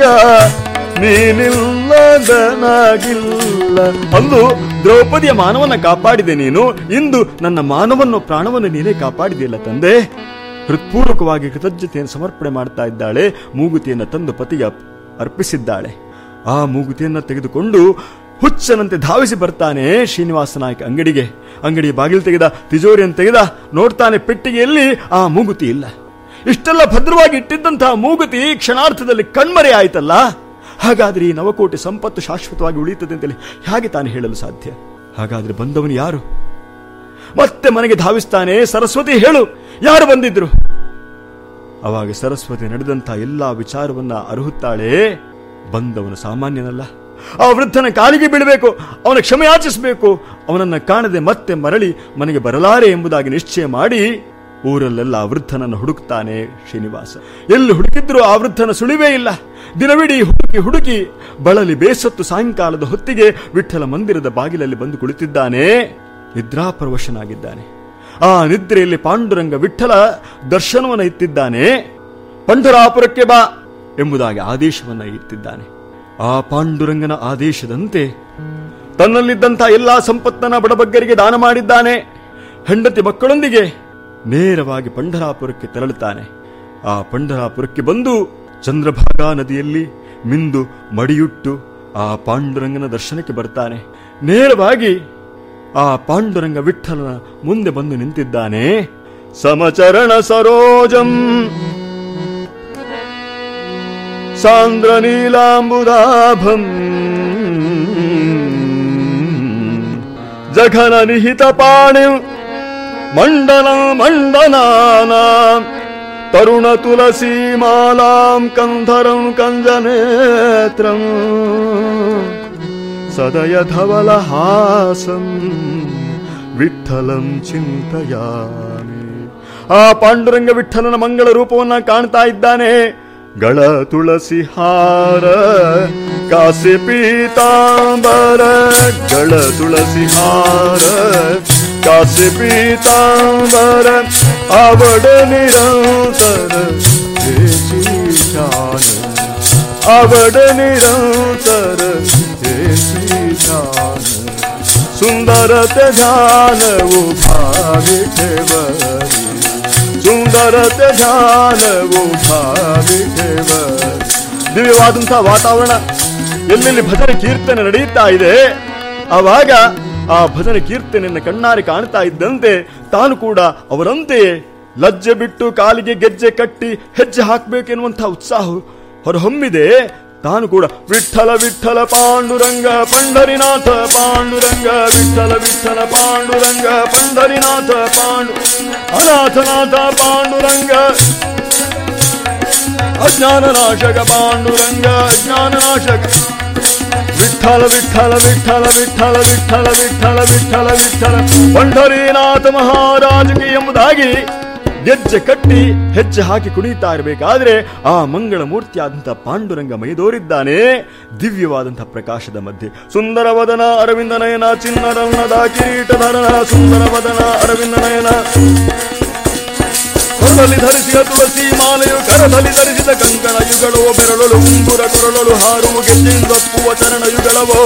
ನೀನಿಲ್ಲದನಾಗಿಲ್ಲ ಅಂದು ದ್ರೌಪದಿಯ ಮಾನವನ್ನ ಕಾಪಾಡಿದೆ ನೀನು ಇಂದು ನನ್ನ ಮಾನವನ್ನು ಪ್ರಾಣವನ್ನು ನೀನೇ ಕಾಪಾಡಿದೆಯಲ್ಲ ತಂದೆ ಹೃತ್ಪೂರ್ವಕವಾಗಿ ಕೃತಜ್ಞತೆಯನ್ನು ಸಮರ್ಪಣೆ ಮಾಡ್ತಾ ಇದ್ದಾಳೆ ಮೂಗುತಿಯನ್ನು ತಂದು ಪತಿಗೆ ಅಪ್- ಅರ್ಪಿಸಿದ್ದಾಳೆ ಆ ಮೂಗುತಿಯನ್ನು ತೆಗೆದುಕೊಂಡು ಹುಚ್ಚನಂತೆ ಧಾವಿಸಿ ಬರ್ತಾನೆ ಶ್ರೀನಿವಾಸ ನಾಯಕ ಅಂಗಡಿಗೆ ಅಂಗಡಿ ಬಾಗಿಲು ತೆಗೆದ ತಿಜೋರಿಯನ್ನು ತೆಗೆದ ನೋಡ್ತಾನೆ ಪೆಟ್ಟಿಗೆಯಲ್ಲಿ ಆ ಮೂಗುತಿ ಇಲ್ಲ ಇಷ್ಟೆಲ್ಲ ಭದ್ರವಾಗಿ ಇಟ್ಟಿದ್ದಂತಹ ಮೂಗುತಿ ಕ್ಷಣಾರ್ಥದಲ್ಲಿ ಕಣ್ಮರೆ ಆಯ್ತಲ್ಲ ಹಾಗಾದ್ರೆ ಈ ನವಕೋಟಿ ಸಂಪತ್ತು ಶಾಶ್ವತವಾಗಿ ಉಳಿಯುತ್ತದೆ ಅಂತೇಳಿ ಹೇಗೆ ತಾನು ಹೇಳಲು ಸಾಧ್ಯ ಹಾಗಾದ್ರೆ ಬಂದವನು ಯಾರು ಮತ್ತೆ ಮನೆಗೆ ಧಾವಿಸ್ತಾನೆ ಸರಸ್ವತಿ ಹೇಳು ಯಾರು ಬಂದಿದ್ರು ಅವಾಗ ಸರಸ್ವತಿ ನಡೆದಂತಹ ಎಲ್ಲಾ ವಿಚಾರವನ್ನ ಅರುಹುತ್ತಾಳೆ ಬಂದವನು ಸಾಮಾನ್ಯನಲ್ಲ ಆ ವೃದ್ಧನ ಕಾಲಿಗೆ ಬೀಳಬೇಕು ಅವನ ಕ್ಷಮೆ ಯಾಚಿಸಬೇಕು ಅವನನ್ನ ಕಾಣದೆ ಮತ್ತೆ ಮರಳಿ ಮನೆಗೆ ಬರಲಾರೆ ಎಂಬುದಾಗಿ ನಿಶ್ಚಯ ಮಾಡಿ ಊರಲ್ಲೆಲ್ಲ ಆ ವೃದ್ಧನನ್ನು ಹುಡುಕ್ತಾನೆ ಶ್ರೀನಿವಾಸ ಎಲ್ಲಿ ಹುಡುಕಿದ್ರೂ ಆ ವೃದ್ಧನ ಸುಳಿವೇ ಇಲ್ಲ ದಿನವಿಡೀ ಹುಡುಕಿ ಹುಡುಕಿ ಬಳಲಿ ಬೇಸತ್ತು ಸಾಯಂಕಾಲದ ಹೊತ್ತಿಗೆ ವಿಠಲ ಮಂದಿರದ ಬಾಗಿಲಲ್ಲಿ ಬಂದು ಕುಳಿತಿದ್ದಾನೆ ನಿದ್ರಾಪರವಶನಾಗಿದ್ದಾನೆ ಆ ನಿದ್ರೆಯಲ್ಲಿ ಪಾಂಡುರಂಗ ವಿಠಲ ದರ್ಶನವನ್ನು ಇತ್ತಿದ್ದಾನೆ ಪಂಢರಾಪುರಕ್ಕೆ ಬಾ ಎಂಬುದಾಗಿ ಆದೇಶವನ್ನ ಇತ್ತಿದ್ದಾನೆ ಆ ಪಾಂಡುರಂಗನ ಆದೇಶದಂತೆ ತನ್ನಲ್ಲಿದ್ದಂಥ ಎಲ್ಲಾ ಸಂಪತ್ತನ್ನ ಬಡಬಗ್ಗರಿಗೆ ದಾನ ಮಾಡಿದ್ದಾನೆ ಹೆಂಡತಿ ಮಕ್ಕಳೊಂದಿಗೆ ನೇರವಾಗಿ ಪಂಢರಾಪುರಕ್ಕೆ ತೆರಳುತ್ತಾನೆ ಆ ಪಂಢರಾಪುರಕ್ಕೆ ಬಂದು ಚಂದ್ರಭಾಗಾ ನದಿಯಲ್ಲಿ ಮಿಂದು ಮಡಿಯುಟ್ಟು ಆ ಪಾಂಡುರಂಗನ ದರ್ಶನಕ್ಕೆ ಬರ್ತಾನೆ ನೇರವಾಗಿ ಆ ಪಾಂಡುರಂಗ ವಿಠಲನ ಮುಂದೆ ಬಂದು ನಿಂತಿದ್ದಾನೆ ಸಮಚರಣ ಸರೋಜಂ ಸಾಂದ್ರ ನೀಲಾಂಬುದಾಭಂ ಜಘನ ನಿಹಿತ ಪಾಣಿ ಮಂಡನ ಮಂಡನಾನ ತರುಣ ತುಳಸಿ ಮಾಲಾಂ ಕಂಧರಂ ಕಂಜನೇತ್ರಂ ಸದಯ ಧವಲ ಹಾಸಂ ವಿಠಲಂ ಚಿಂತಯಾಮಿ ಆ ಪಾಂಡುರಂಗ ವಿಠಲನ ಮಂಗಳ ರೂಪವನ್ನ ಕಾಣ್ತಾ ಇದ್ದಾನೆ ಗಳ ತುಳಸಿ ಹಾರ ಕಾಸಿ ಪೀತಾಂಬರ ಗಳ ತುಳಸಿ ಹಾರ ಕಾಸಿ ಪೀತಾಂಬರ ಅವಡ ನಿರಂತರ ದೇಶೀಶಾನ ಅವಡ ನಿರಂತರ ದೇಶೀಶಾನ ಸುಂದರತೆ ಧ್ಯಾನವು ಭಾವಿಸುವರಿ ಸುಂದರತೆ ಧ್ಯಾನವು ಭಾವಿಸುವರಿ ದಿವ್ಯವಾದಂತಹ ವಾತಾವರಣ ಎಲ್ಲೆಲ್ಲಿ ಭಜನೆ ಕೀರ್ತನೆ ನಡೆಯುತ್ತಾ ಇದೆ ಆವಾಗ ಆ ಭಜನೆ ಕೀರ್ತನೆಯನ್ನು ಕಣ್ಣಾರೆ ಕಾಣ್ತಾ ಇದ್ದಂತೆ ತಾನು ಕೂಡ ಅವರಂತೆಯೇ ಲಜ್ಜೆ ಬಿಟ್ಟು ಕಾಲಿಗೆ ಗೆಜ್ಜೆ ಕಟ್ಟಿ ಹೆಜ್ಜೆ ಹಾಕಬೇಕೆನ್ನುವಂತಹ ಉತ್ಸಾಹ ಹೊರಹೊಮ್ಮಿದೆ ತಾನು ಕೂಡ ವಿಠಲ ವಿಠಲ ಪಾಂಡುರಂಗ ಪಂಡರಿನಾಥ ಪಾಂಡುರಂಗ ವಿಠಲ ವಿಠಲ ಪಾಂಡುರಂಗ ಪಂಡರಿನಾಥ ಪಾಂಡು ಅನಾಥನಾಥ ಪಾಂಡುರಂಗ ಅಜ್ಞಾನ ನಾಶಕ ಪಾಂಡುರಂಗ ಅಜ್ಞಾನ ನಾಶಕ ವಿಠಲ ವಿಠಲ ವಿಠಲ ವಿಠಲ ವಿಠಲ ವಿಠಲ ವಿಠಲ ವಿಠಲ ಪಂಢರೀನಾಥ ಮಹಾರಾಜಗೆ ಎಂಬುದಾಗಿ ಗೆಜ್ಜೆ ಕಟ್ಟಿ ಹೆಜ್ಜೆ ಹಾಕಿ ಕುಣಿತಾ ಇರಬೇಕಾದ್ರೆ ಆ ಮಂಗಳ ಮೂರ್ತಿಯಾದಂತಹ ಪಾಂಡುರಂಗ ಮೈದೋರಿದ್ದಾನೆ ದಿವ್ಯವಾದಂತಹ ಪ್ರಕಾಶದ ಮಧ್ಯೆ ಸುಂದರವದನ ಅರವಿಂದ ನಯನ ಚಿನ್ನರನ್ನದ ಕಿರೀಟಧರಣ ಸುಂದರವದನ ಅರವಿಂದ ನಯನ ಕೊರಳಲ್ಲಿ ಧರಿಸಿದ ತುಳಸಿ ಮಾಲೆಯು ಕರದಲ್ಲಿ ಧರಿಸಿದ ಕಂಕಣ ಯುಗಳವೋ ಬೆರಳಲು ಉಂಗುರ ಕೊರಳಲು ಹಾರುವ ಗೆಜ್ಜೆಯಿಂದಪ್ಪುವ ಚರಣ ಯುಗಳವೋ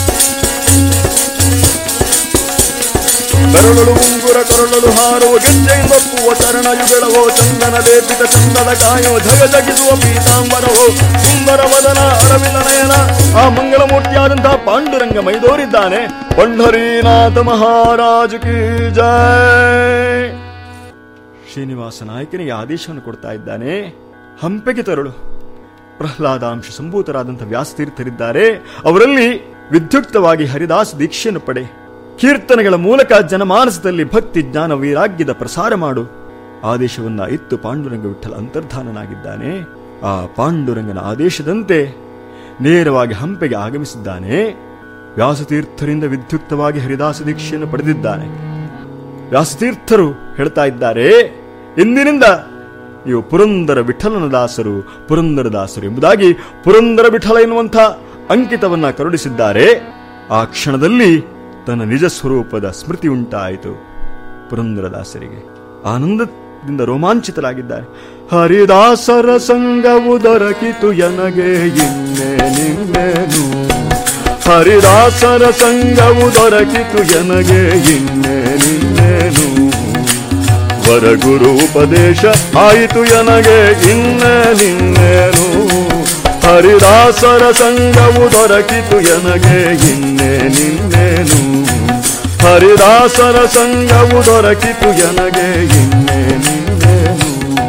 ಬೆರಳಲು ಉಂಗುರ ಕೊರಳಲು ಹಾರುವ ಗೆಜ್ಜೆಯಿಂದಪ್ಪುವ ಚರಣ ಯುಗಳವೋ ಚಂದನ ಲೇಪಿತ ಚಂದದ ಕಾಯೋ ಜಗ ಜಗಿಸುವ ಪೀತಾಂಬರವೋ ಸುಂದರ ವದನ ಅರವಿಂದ ನಯನ ಆ ಮಂಗಳಮೂರ್ತಿಯಾದಂತಹ ಪಾಂಡುರಂಗ ಮೈದೋರಿದ್ದಾನೆ ಪಂಢರೀನಾಥ ಮಹಾರಾಜ ಕಿ ಜಯ ಶ್ರೀನಿವಾಸ ನಾಯಕನಿಗೆ ಆದೇಶವನ್ನು ಕೊಡ್ತಾ ಇದ್ದಾನೆ ಹಂಪೆಗೆ ತರಳು ಪ್ರಹ್ಲಾದಾಂಶ ಸಂಭೂತರಾದಂಥ ವ್ಯಾಸತೀರ್ಥರಿದ್ದಾರೆ ಅವರಲ್ಲಿ ವಿದ್ಯುಕ್ತವಾಗಿ ಹರಿದಾಸ ದೀಕ್ಷೆಯನ್ನು ಪಡೆ ಕೀರ್ತನೆಗಳ ಮೂಲಕ ಜನಮಾನಸದಲ್ಲಿ ಭಕ್ತಿ ಜ್ಞಾನ ವೈರಾಗ್ಯದ ಪ್ರಸಾರ ಮಾಡು ಆದೇಶವನ್ನ ಇತ್ತು ಪಾಂಡುರಂಗ ವಿಠಲ ಅಂತರ್ಧಾನನಾಗಿದ್ದಾನೆ ಆ ಪಾಂಡುರಂಗನ ಆದೇಶದಂತೆ ನೇರವಾಗಿ ಹಂಪೆಗೆ ಆಗಮಿಸಿದ್ದಾನೆ ವ್ಯಾಸತೀರ್ಥರಿಂದ ವಿದ್ಯುಕ್ತವಾಗಿ ಹರಿದಾಸ ದೀಕ್ಷೆಯನ್ನು ಪಡೆದಿದ್ದಾನೆ ವ್ಯಾಸತೀರ್ಥರು ಹೇಳ್ತಾ ಇದ್ದಾರೆ ಇಂದಿನಿಂದ ನೀವು ಪುರಂದರ ವಿಠಲನ ದಾಸರು ಪುರಂದರ ದಾಸರು ಎಂಬುದಾಗಿ ಪುರಂದರ ವಿಠಲ ಎನ್ನುವಂಥ ಅಂಕಿತವನ್ನ ಕರುಣಿಸಿದ್ದಾರೆ ಆ ಕ್ಷಣದಲ್ಲಿ ತನ್ನ ನಿಜ ಸ್ವರೂಪದ ಸ್ಮೃತಿ ಉಂಟಾಯಿತು ಪುರಂದರದಾಸರಿಗೆ ಆನಂದದಿಂದ ರೋಮಾಂಚಿತರಾಗಿದ್ದಾರೆ ಹರಿದಾಸರ ಸಂಗವು ದೊರಕಿತು ಎನಗೆ ಇನ್ನೇ ನಿನ್ನೇನು ಹರಿದಾಸರ ಸಂಗವು ದೊರಕಿತು ಎನಗೆ ಇನ್ನೇ ನಿನ್ನೇನು ವರಗುರು ಉಪದೇಶ ಆಯಿತು ಎನಗೆ ಇನ್ನೇ ನಿನ್ನೇನು ಹರಿದಾಸರ ಸಂಗವು ದೊರಕಿತು ಎನಗೆ ಇನ್ನೇ ನಿನ್ನೇನು ಹರಿದಾಸರ ಸಂಗವು ದೊರಕಿತು ಎನಗೆ ಇನ್ನೇ ನಿನ್ನೇನು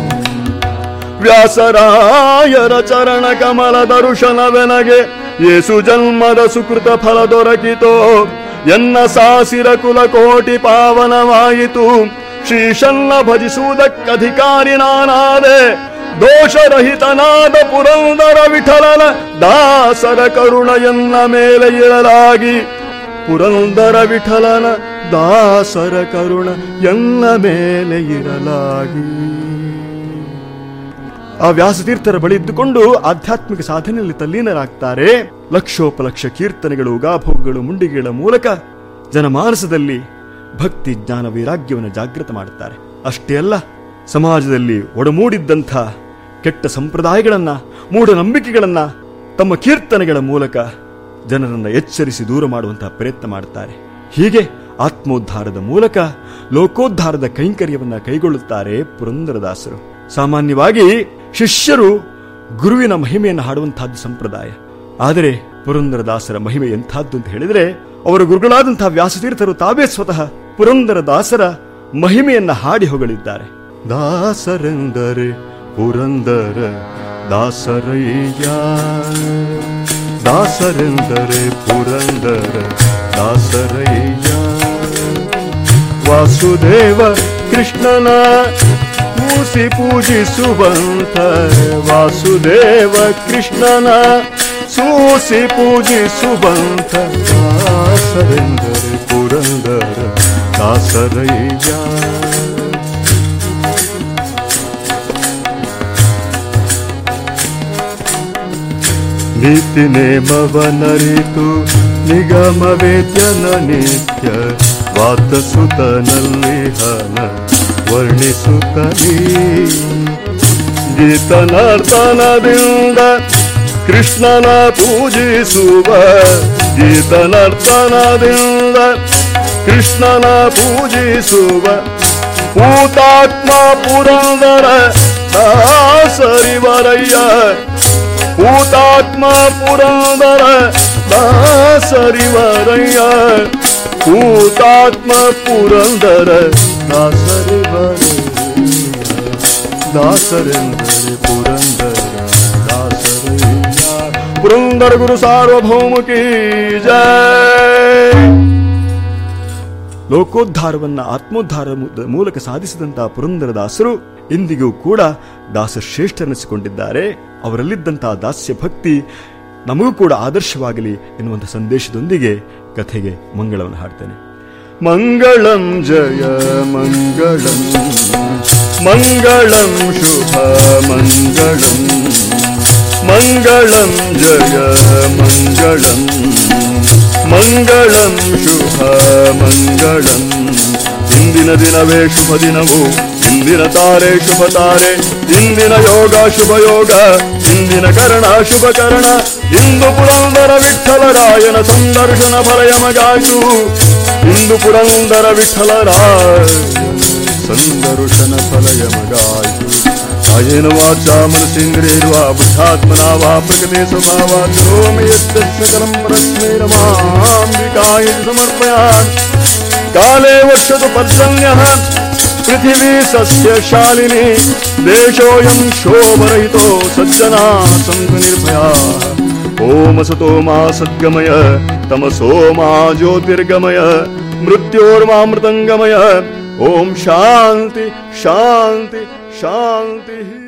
ವ್ಯಾಸರಾಯರ ಚರಣ ಕಮಲ ದರುಶನವೆನಗೆ ಯೇಸು ಜನ್ಮದ ಸುಕೃತ ಫಲ ದೊರಕಿತೋ ಎನ್ನ ಸಾಸಿರ ಕುಲ ಕೋಟಿ ಪಾವನವಾಯಿತು ಶ್ರೀಶನ್ನ ಭಜಿಸುವುದಕ್ಕಧಿಕಾರಿ ನಾನಾದೆ ದೋಷರಹಿತನಾದ ಪುರಂದರ ವಿಠಲನ ದಾಸರ ಕರುಣ ಎನ್ನ ಮೇಲೆ ಇರಲಾಗಿ ಪುರಂದರ ವಿಠಲನ ದಾಸರ ಕರುಣ ಎನ್ನ ಮೇಲೆ ಇರಲಾಗಿ ಆ ವ್ಯಾಸತೀರ್ಥರ ಬಳಿ ಇದ್ದುಕೊಂಡು ಆಧ್ಯಾತ್ಮಿಕ ಸಾಧನೆಯಲ್ಲಿ ತಲ್ಲೀನರಾಗ್ತಾರೆ ಲಕ್ಷೋಪಲಕ್ಷ ಕೀರ್ತನೆಗಳು ಉಗಾಭೋಗಗಳು ಮುಂಡಿಗೆಗಳ ಮೂಲಕ ಜನಮಾನಸದಲ್ಲಿ ಭಕ್ತಿ ಜ್ಞಾನ ವೈರಾಗ್ಯವನ್ನು ಜಾಗೃತ ಮಾಡುತ್ತಾರೆ ಅಷ್ಟೇ ಅಲ್ಲ ಸಮಾಜದಲ್ಲಿ ಒಡಮೂಡಿದ್ದಂಥ ಕೆಟ್ಟ ಸಂಪ್ರದಾಯಗಳನ್ನ ಮೂಢನಂಬಿಕೆಗಳನ್ನ ತಮ್ಮ ಕೀರ್ತನೆಗಳ ಮೂಲಕ ಜನರನ್ನ ಎಚ್ಚರಿಸಿ ದೂರ ಮಾಡುವಂತಹ ಪ್ರಯತ್ನ ಮಾಡುತ್ತಾರೆ ಹೀಗೆ ಆತ್ಮೋದ್ಧಾರದ ಮೂಲಕ ಲೋಕೋದ್ಧಾರದ ಕೈಂಕರ್ಯವನ್ನ ಕೈಗೊಳ್ಳುತ್ತಾರೆ ಪುರಂದರದಾಸರು ಸಾಮಾನ್ಯವಾಗಿ ಶಿಷ್ಯರು ಗುರುವಿನ ಮಹಿಮೆಯನ್ನು ಹಾಡುವಂತಹದ್ದು ಸಂಪ್ರದಾಯ ಆದರೆ ಪುರಂದರದಾಸರ ಮಹಿಮೆ ಎಂಥದ್ದು ಅಂತ ಹೇಳಿದ್ರೆ ಅವರ ಗುರುಗಳಾದಂತಹ ವ್ಯಾಸತೀರ್ಥರು ತಾವೇ ಸ್ವತಃ ಪುರಂದರದಾಸರ ಮಹಿಮೆಯನ್ನ ಹಾಡಿ ಹೊಗಳಿದ್ದಾರೆ ದಾಸರೆಂದರೆ ಪುರಂದರ ದಾಸರಯ್ಯ ದಾಸರೆಂದರೆ ಪುರಂದರ ದಾಸರಯ್ಯ ವಾಸುದೇವ ಕೃಷ್ಣನ ಮೂಸಿ ಪೂಜಿಸುವಂತ ವಾಸುದೇವ ಕೃಷ್ಣನ ಸೂಸಿ ಪೂಜಿಸುವಂತ ದಾಸರೆಂದರೆ ಪುರಂದರ ದಾಸರಯ್ಯ ನೀತಿ ನೇಮವನರಿತು ನಿಗಮ ವೇದ್ಯನ ನಿತ್ಯ ವಾತಸುತನಲ್ಲಿ ಹನ ವರ್ಣಿಸುತ್ತಲೀ ಗೀತನರ್ತನದಿಂದ ಕೃಷ್ಣನ ಪೂಜಿಸುವ ಗೀತನರ್ತನದಿಂದ ಕೃಷ್ಣನ ಪೂಜಿಸುವ ಭೂತಾತ್ಮ ಪುರಂದರ ದಾಸರಿವರಯ್ಯ ಭೂತಾತ್ಮ ಪುರಂದರ ದಾಸರಿವರಯ್ಯ ಭೂತಾತ್ಮ ಪುರಂದರ ದಾಸರಿವರಯ್ಯ ದಾಸರೆಂದರೆ ಪುರಂದರ ದಾಸರಯ್ಯ ಪುರಂದರ ಗುರು ಸಾರ್ವಭೌಮಕಿ ಜಯ ಲೋಕೋದ್ಧಾರವನ್ನ ಆತ್ಮೋದ್ಧಾರ ಮು- ಮೂಲಕ ಸಾಧಿಸಿದಂತಹ ಪುರಂದರದಾಸರು ಇಂದಿಗೂ ಕೂಡ ದಾಸಶ್ರೇಷ್ಠರೆನಿಸಿಕೊಂಡಿದ್ದಾರೆ ಅವರಲ್ಲಿದ್ದಂತಹ ದಾಸ್ಯ ಭಕ್ತಿ ನಮಗೂ ಕೂಡ ಆದರ್ಶವಾಗಲಿ ಎನ್ನುವಂಥ ಸಂದೇಶದೊಂದಿಗೆ ಕಥೆಗೆ ಮಂಗಳವನ್ನು ಹಾಡ್ತೇನೆ ಮಂಗಳಂ ಜಯ ಮಂಗಳಂ ಮಂಗಳಂ ಶುಭ ಮಂಗಳಂ ಮಂಗಳಂ ಜಯ ಮಂಗಳಂ ಮಂಗಳಂ ಶುಭ ಮಂಗಳಂ ಇಂದಿನ ದಿನವೇ ಶುಭ ದಿನವು ಇಂದಿನ ತಾರೆ ಶುಭ ತಾರೆ ಇಂದಿನ ಯೋಗ ಶುಭ ಯೋಗ ಇಂದಿನ ಕರ್ಣ ಶುಭ ಕರ್ಣ ಇಂದು ಪುರಂದರ ವಿಠಲರಾಯನ ಸಂದರ್ಶನ ಫಲಯಮಗಾಯಿತು ಇಂದು ಪುರಂದರ ವಿಠಲರಾಯ ಸಂದರ್ಶನ ಫಲಯಮಗಾಯಿತು ಕಾಯೇನ ವಾಚಾ ಮನಸೇಂದ್ರಿಯರ್ವಾ ಬುದ್ಧಾತ್ಮನಾ ವಾ ಪ್ರಕೃತಿ ಸ್ವಭಾವ ಕರೋಮಿ ಯದ್ಯಸ್ಯ ಕಲಂ ಪರಸ್ಮೈ ರಮಾಂಬಿಕಾಯ ಸಮರ್ಪಯಾಮಿ ಕಾಲೇ ವರ್ಷತು ಪರ್ಜನ್ಯಃ ಪೃಥಿವೀ ಸಸ್ಯಶಾಲಿನಿ ದೇಶೋಯಂ ಶೋಭರಹಿತೋ ಸಜ್ಜನಾ ಸಂತು ನಿರ್ಭಯಾ ಓಂ ಸತೋ ಮಾ ಸದ್ಗಮಯ ತಮಸೋ ಮಾ ಜ್ಯೋತಿರ್ಗಮಯ ಮೃತ್ಯೋರ್ಮಾಮೃತಂಗಮಯ ಓಂ ಶಾಂತಿ ಶಾಂತಿ ಶಾಂತಿ